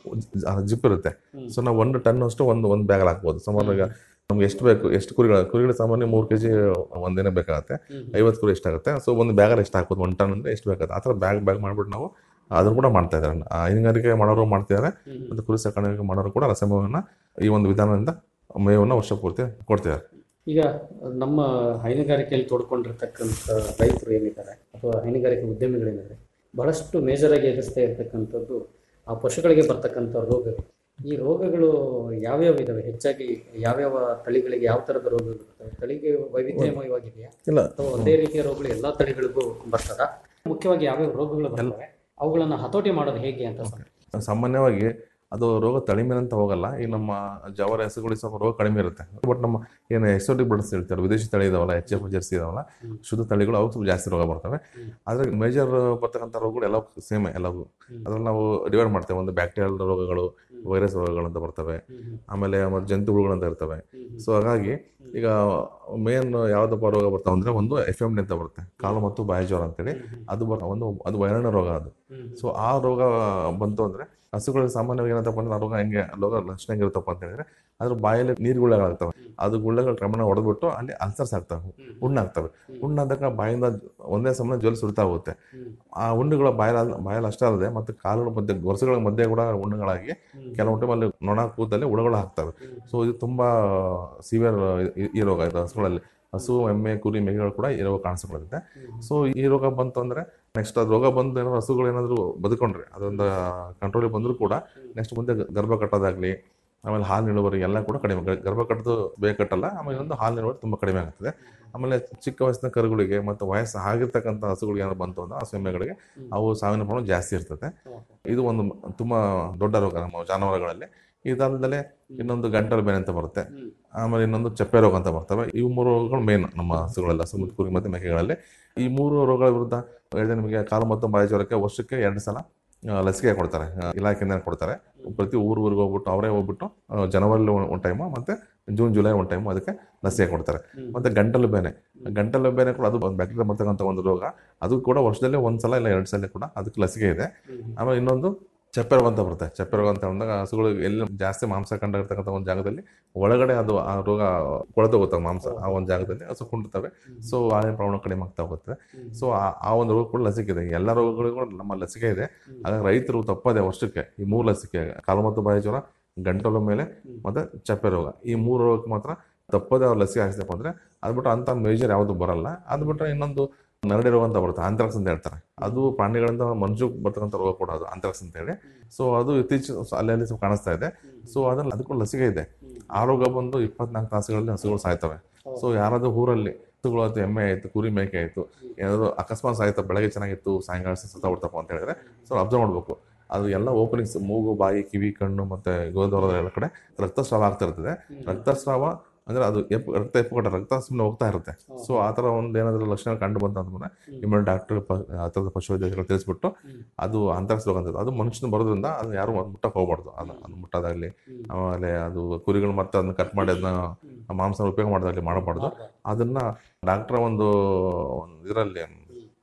ಜಿಪ್ ಇರುತ್ತೆ ಹ್ಮ್. ಸೊ ನಾವು ಒಂದು ಟನ್ ಅಷ್ಟು ಒಂದು ಒಂದು ಬ್ಯಾಗ್ ಹಾಕ್ಬೋದು ಸುಮಾರು ಈಗ ನಮ್ಗೆ ಎಷ್ಟು ಬೇಕು ಎಷ್ಟು ಕುರಿಗಳ ಕುರಿಗಳ ಸಾಮಾನ್ಯ ಮೂರು ಕೆಜಿ ಒಂದಿನ ಬೇಕಾಗುತ್ತೆ ಹ್ಮ್. ಐವತ್ತು ಕುರಿ ಎಷ್ಟಾಗುತ್ತೆ ಸೊ ಒಂದು ಬ್ಯಾಗಲ್ಲಿ ಎಷ್ಟು ಹಾಕ್ಬೋದು ಒಂದು ಟನ್ ಅಂದ್ರೆ ಎಷ್ಟು ಬೇಕಾಗುತ್ತೆ ಆ ಥರ ಬ್ಯಾಗ್ ಬ್ಯಾಗ್ ಮಾಡ್ಬಿಟ್ಟು ನಾವು ಅದನ್ನು ಕೂಡ ಮಾಡ್ತಾ ಇದ್ದಾರೆ ಆ ಹೈನುಗಾರಿಕೆ ಮಾಡೋರು ಮಾಡ್ತಿದ್ದಾರೆ ಹ್ಮ್. ಮತ್ತು ಕುರಿ ಸಾಕಾಣಿಕೆ ಮಾಡೋರು ಕೂಡ ರಸಮೇವನ್ನ ಈ ಒಂದು ವಿಧಾನದಿಂದ ಮೇವನ್ನು ವರ್ಷ ಪೂರ್ತಿ ಕೊಡ್ತಿದ್ದಾರೆ ಈಗ ನಮ್ಮ ಹೈನುಗಾರಿಕೆಯಲ್ಲಿ ತೋಡ್ಕೊಂಡಿರ್ತಕ್ಕಂಥ ರೈತರು ಏನಿದ್ದಾರೆ ಅಥವಾ ಹೈನುಗಾರಿಕೆ ಉದ್ಯಮಿಗಳೇನಿದ್ದಾರೆ ಬಹಳಷ್ಟು ಮೇಜರ್ ಆಗಿ ಎದುರಿಸ್ತಾ ಇರ್ತಕ್ಕಂಥದ್ದು ಆ ಪಶುಗಳಿಗೆ ಬರ್ತಕ್ಕಂಥ ರೋಗಗಳು ಈ ರೋಗಗಳು ಯಾವ್ಯಾವ ಇದಾವೆ ಹೆಚ್ಚಾಗಿ ಯಾವ್ಯಾವ ತಳಿಗಳಿಗೆ ಯಾವ ಥರದ ರೋಗಗಳು ಬರ್ತವೆ ತಳಿಗೆ ವೈವಿಧ್ಯಮಯವಾಗಿದೆಯಾ ಇಲ್ಲ. ಅಥವಾ ಒಂದೇ ರೀತಿಯ ರೋಗಗಳು ಎಲ್ಲ ತಳಿಗಳಿಗೂ ಬರ್ತದ ಮುಖ್ಯವಾಗಿ ಯಾವ್ಯಾವ ರೋಗಗಳು ಬರ್ತವೆ ಅವುಗಳನ್ನ ಹತೋಟಿ ಮಾಡೋದು ಹೇಗೆ ಅಂತ ಸ್ವಲ್ಪ ಸಾಮಾನ್ಯವಾಗಿ ಅದು ರೋಗ ತಳಿಮೆ ಅಂತ ಹೋಗಲ್ಲ ಈ ನಮ್ಮ ಜವರ ಹೆಸರುಗಳಿಗೆ ಸ್ವಲ್ಪ ರೋಗ ಕಡಿಮೆ ಇರುತ್ತೆ ಬಟ್ ನಮ್ಮ ಏನು ಎಕ್ಸೋಟಿಕ್ ಬರ್ಡ್ಸ್ ಹೇಳ್ತಾರೆ ವಿದೇಶಿ ತಳಿ ಇದಾವಲ್ಲ ಎಚ್ ಎಫ್ ಜರ್ಸಿ ಇದಾವಲ್ಲ ಶುದ್ಧ ತಳಿಗಳು ಅವು ಸ್ವಲ್ಪ ಜಾಸ್ತಿ ರೋಗ ಬರ್ತವೆ ಆದರೆ ಮೇಜರ್ ಬರ್ತಕ್ಕಂಥ ರೋಗಗಳು ಎಲ್ಲ ಸೇಮೆ ಎಲ್ಲವೂ ಅದ್ರಲ್ಲಿ ನಾವು ಡಿವೈಡ್ ಮಾಡ್ತೇವೆ ಒಂದು ಬ್ಯಾಕ್ಟೀರಿಯಲ್ ರೋಗಗಳು ವೈರಸ್ ರೋಗಗಳು ಅಂತ ಬರ್ತವೆ ಆಮೇಲೆ ಮತ್ತು ಜಂತುಹುಳುಗಳು ಅಂತ ಇರ್ತವೆ ಸೊ ಹಾಗಾಗಿ ಈಗ ಮೇನ್ ಯಾವುದಪ್ಪ ರೋಗ ಬರ್ತಾವೆ ಅಂದ್ರೆ ಒಂದು ಎಫ್ ಎಮ್ ಡಿ ಅಂತ ಬರುತ್ತೆ ಕಾಲು ಮತ್ತು ಬಾಯಿ ಜ್ವರ ಅಂತೇಳಿ ಅದು ಬರ್ ಒಂದು ಅದು ವೈರಾಣು ರೋಗ ಅದು ಸೊ ಆ ರೋಗ ಬಂತು ಅಂದ್ರೆ ಹಸುಗಳಿಗೆ ಸಾಮಾನ್ಯವಾಗಿ ಏನಂತಪ್ಪ ಅಂದ್ರೆ ಆ ರೋಗ ಹೆಂಗೆ ರೋಗ ಲಕ್ಷಣ ಹೆಂಗಿರುತ್ತಪ್ಪ ಅಂತ ಹೇಳಿದ್ರೆ ಅದ್ರ ಬಾಯಲ್ಲಿ ನೀರು ಗುಳ್ಳೆಗಳಾಗ್ತವೆ ಅದು ಗುಳ್ಳೆಗಳು ಕ್ರಮಣ ಹೊಡೆದ್ಬಿಟ್ಟು ಅಲ್ಲಿ ಅಲ್ಸರ್ಸ್ ಆಗ್ತವೆ ಹುಣ್ಣಾಗ್ತವೆ ಹುಣ್ಣಾದಾಗ ಬಾಯಿಂದ ಒಂದೇ ಸಮಯ ಜೊಲ್ ಸುಡ್ತಾ ಹೋಗುತ್ತೆ ಆ ಹುಣ್ಣುಗಳ ಬಾಯಲ್ಲಿ ಬಾಯಲ್ಲಿ ಅಷ್ಟೇ ಅಲ್ಲದೆ ಮತ್ತು ಕಾಲುಗಳ ಮಧ್ಯೆ ಗೊರಸುಗಳ ಮಧ್ಯೆ ಕೂಡ ಹುಣ್ಣುಗಳಾಗಿ ಕೆಲವು ಟೈಮ್ ಅಲ್ಲಿ ನೊಣ ಕೂದಲಲ್ಲಿ ಹುಳುಗಳು ಹಾಕ್ತವೆ ಸೊ ಇದು ತುಂಬಾ ಸಿವಿಯರ್ ಈ ರೋಗ ಇದು ಹಸುಗಳಲ್ಲಿ ಹಸು ಎಮ್ಮೆ ಕುರಿ ಮೇಕೆಗಳು ಕೂಡ ಈ ರೋಗ ಕಾಣಿಸ್ಕೊಳ್ಳುತ್ತೆ ಸೊ ಈ ರೋಗ ಬಂತು ಅಂದ್ರೆ ನೆಕ್ಸ್ಟ್ ಅದು ರೋಗ ಬಂದು ಏನಾದ್ರು ಹಸುಗಳು ಏನಾದ್ರು ಬದುಕೊಂಡ್ರೆ ಅದೊಂದು ಕಂಟ್ರೋಲಿಗೆ ಬಂದರೂ ಕೂಡ ನೆಕ್ಸ್ಟ್ ಮುಂದೆ ಗರ್ಭ ಕಟ್ಟೋದಾಗ್ಲಿ ಆಮೇಲೆ ಹಾಲು ಇಳುವರಿ ಎಲ್ಲ ಕೂಡ ಕಡಿಮೆ ಗ- ಗರ್ಭ ಕಟ್ಟೋದು ಬೇಗ ಕಟ್ಟಲ್ಲ ಆಮೇಲೆ ಒಂದು ಹಾಲು ಇಳುವರಿ ತುಂಬ ಕಡಿಮೆ ಆಗ್ತದೆ ಆಮೇಲೆ ಚಿಕ್ಕ ವಯಸ್ಸಿನ ಕರುಗಳಿಗೆ ಮತ್ತು ವಯಸ್ಸು ಆಗಿರ್ತಕ್ಕಂಥ ಹಸುಗಳಿಗೆ ಏನಾದ್ರು ಬಂತು ಅಂದ್ರೆ ಹಸು ಎಮ್ಮೆಗಳಿಗೆ ಅವು ಸಾವಿನ ಪ್ರಮಾಣ ಜಾಸ್ತಿ ಇರ್ತದೆ ಇದು ಒಂದು ತುಂಬಾ ದೊಡ್ಡ ರೋಗ ನಮ್ಮ ಜಾನುವಾರುಗಳಲ್ಲಿ ಇದಲ್ಲದೆ ಇನ್ನೊಂದು ಗಂಟಲು ಬೇನೆ ಅಂತ ಬರುತ್ತೆ ಆಮೇಲೆ ಇನ್ನೊಂದು ಚಪ್ಪೆ ರೋಗ ಅಂತ ಬರ್ತವೆ ಇವು ಮೂರು ರೋಗಗಳು ಮೇನ್ ನಮ್ಮ ಹಸುಗಳೆಲ್ಲ ಹಸು ಮತ್ತು ಕುರಿ ಮತ್ತು ಮೇಕೆಗಳಲ್ಲಿ ಈ ಮೂರು ರೋಗಗಳ ವಿರುದ್ಧ ಹೇಳಿದೆ ನಿಮಗೆ ಕಾಲು ಮತ್ತು ಬಾಯಿ ಜ್ವರಕ್ಕೆ ವರ್ಷಕ್ಕೆ ಎರಡು ಸಲ ಆ, ಲಸಿಕೆ ಕೊಡ್ತಾರೆ ಆ, ಇಲಾಖೆಯಿಂದ ಕೊಡ್ತಾರೆ ಪ್ರತಿ ಊರು ಊರಿಗೆ ಹೋಗ್ಬಿಟ್ಟು ಅವರೇ ಹೋಗ್ಬಿಟ್ಟು ಆ, ಜನವರಿಲಿ ಒಂದು ಟೈಮು ಮತ್ತೆ ಜೂನ್ ಜುಲೈ ಒಂದು ಟೈಮು ಅದಕ್ಕೆ ಲಸಿಕೆ ಕೊಡ್ತಾರೆ ಮತ್ತೆ ಗಂಟಲು ಬೇನೆ ಗಂಟಲು ಬೇನೆ ಕೂಡ ಅದು ಒಂದು ಬ್ಯಾಕ್ಟೀರಿಯಾ ಬರ್ತಕ್ಕಂಥ ಒಂದು ರೋಗ ಅದು ಕೂಡ ವರ್ಷದಲ್ಲಿ ಒಂದು ಸಲ ಇಲ್ಲ ಎರಡು ಸಲ ಕೂಡ ಅದಕ್ಕೆ ಲಸಿಕೆ ಇದೆ ಆಮೇಲೆ ಇನ್ನೊಂದು ಚಪ್ಪೆ ರೋಗ ಅಂತ ಬರುತ್ತೆ ಚಪ್ಪೆ ರೋಗ ಅಂತ ಬಂದಾಗ ಹಸುಗಳು ಎಲ್ಲಿ ಜಾಸ್ತಿ ಮಾಂಸ ಕಂಡಿರ್ತಕ್ಕಂಥ ಒಂದು ಜಾಗದಲ್ಲಿ ಒಳಗಡೆ ಅದು ಆ ರೋಗ ಕೊಳೆತೋಗುತ್ತೆ ಮಾಂಸ ಆ ಒಂದು ಜಾಗದಲ್ಲಿ ಹಸು ಕುಂಡಿರ್ತವೆ ಸೊ ಹಾಲಿನ ಪ್ರಮಾಣ ಕಡಿಮೆ ಆಗ್ತಾ ಹೋಗುತ್ತೆ ಸೊ ಆ ಒಂದು ರೋಗ ಕೂಡ ಲಸಿಕೆ ಇದೆ ಎಲ್ಲ ರೋಗಗಳಿಗೂ ಕೂಡ ನಮ್ಮ ಲಸಿಕೆ ಇದೆ ಹಾಗಾಗಿ ರೈತರು ತಪ್ಪದೆ ವರ್ಷಕ್ಕೆ ಈ ಮೂರು ಲಸಿಕೆ ಕಾಲು ಮತ್ತು ಬಾಯಿ ಜ್ವರ ಗಂಟಲು ಮೇಲೆ ಮತ್ತೆ ಚಪ್ಪೆ ರೋಗ ಈ ಮೂರು ರೋಗಕ್ಕೆ ಮಾತ್ರ ತಪ್ಪದೆ ಅವ್ರು ಲಸಿಕೆ ಹಾಕಿಸಪ್ಪ ಅಂದ್ರೆ ಅದು ಬಿಟ್ಟು ಅಂತ ಮೇಜರ್ ಯಾವುದು ಬರಲ್ಲ ಅದು ಬಿಟ್ಟರೆ ಇನ್ನೊಂದು ನರಡಿ ರೋಗ ಅಂತ ಬರುತ್ತೆ ಆಂಥ್ರಾಕ್ಸ್ ಅಂತ ಹೇಳ್ತಾರೆ ಅದು ಪ್ರಾಣಿಗಳಿಂದ ಮನುಷ್ಯಕ್ಕೆ ಬರ್ತಕ್ಕಂಥ ರೋಗ ಕೂಡ ಅದು ಆಂಥ್ರಾಕ್ಸ್ ಅಂತ ಹೇಳಿ ಸೊ ಅದು ಇತ್ತೀಚೆಗೆ ಅಲ್ಲಿ ಅಲ್ಲಿ ಸ್ವಲ್ಪ ಕಾಣಿಸ್ತಾ ಇದೆ ಸೊ ಅದ್ರಲ್ಲಿ ಅದಕ್ಕೂ ಲಸಿಕೆ ಇದೆ ಆ ರೋಗ ಬಂದು ಇಪ್ಪತ್ನಾಲ್ಕು ತಾಸುಗಳಲ್ಲಿ ಹಸುಗಳು ಸಾಯ್ತವೆ ಸೊ ಯಾರಾದ್ರೂ ಊರಲ್ಲಿ ಹಸುಗಳು ಆಯ್ತು ಎಮ್ಮೆ ಆಯ್ತು ಕುರಿ ಮೇಕೆ ಆಯ್ತು ಏನಾದ್ರು ಅಕಸ್ಮಾತ್ ಸಾಯ್ತು ಬೆಳಗ್ಗೆ ಚೆನ್ನಾಗಿತ್ತು ಸಾಯಂಕಾಲ ಸತ್ತ ಬಿಡ್ತಪ್ಪ ಅಂತ ಹೇಳಿದ್ರೆ ಸೊ ಅಬ್ಸರ್ವ್ ಮಾಡ್ಬೇಕು ಅದು ಎಲ್ಲ ಓಪನಿಂಗ್ಸ್ ಮೂಗು ಬಾಯಿ ಕಿವಿ ಕಣ್ಣು ಮತ್ತೆ ಗೋದವರದ ಎಲ್ಲ ಕಡೆ ರಕ್ತಸ್ರಾವ ಆಗ್ತಾ ಇರ್ತದೆ ರಕ್ತಸ್ರಾವ ಅಂದ್ರೆ ಅದು ಎಪ್ ರಕ್ತ ಎಪ್ಪುಗಟ್ಟ ರಕ್ತ ಸುಮ್ಮನೆ ಹೋಗ್ತಾ ಇರುತ್ತೆ ಸೊ ಆ ಥರ ಒಂದು ಏನಾದರೂ ಲಕ್ಷಣ ಕಂಡು ಬಂತ ಅಂತಂದ್ರೆ ಇಮಿಡಿಯೇಟ್ ಡಾಕ್ಟರ್ ಆ ಥರದ ಪಶುವೈದ್ಯರು ತಿಳಿಸ್ಬಿಟ್ಟು ಅದು ಅಂತಾಕ್ಸ್ ರೋಗ ಅಂತ ಅದು ಮನುಷ್ಯನ ಬರೋದ್ರಿಂದ ಅದು ಯಾರು ಮುಟ್ಟಕ್ಕೆ ಹೋಗ್ಬಾರ್ದು ಅದು ಅದು ಮುಟ್ಟೋದಾಗ್ಲಿ ಆಮೇಲೆ ಅದು ಕುರಿಗಳು ಮತ್ತೆ ಅದನ್ನ ಕಟ್ ಮಾಡಿ ಅದನ್ನ ಮಾಂಸ ಉಪಯೋಗ ಮಾಡೋದಾಗ್ಲಿ ಮಾಡಬಾರ್ದು ಅದನ್ನ ಡಾಕ್ಟರ್ ಒಂದು ಇದರಲ್ಲಿ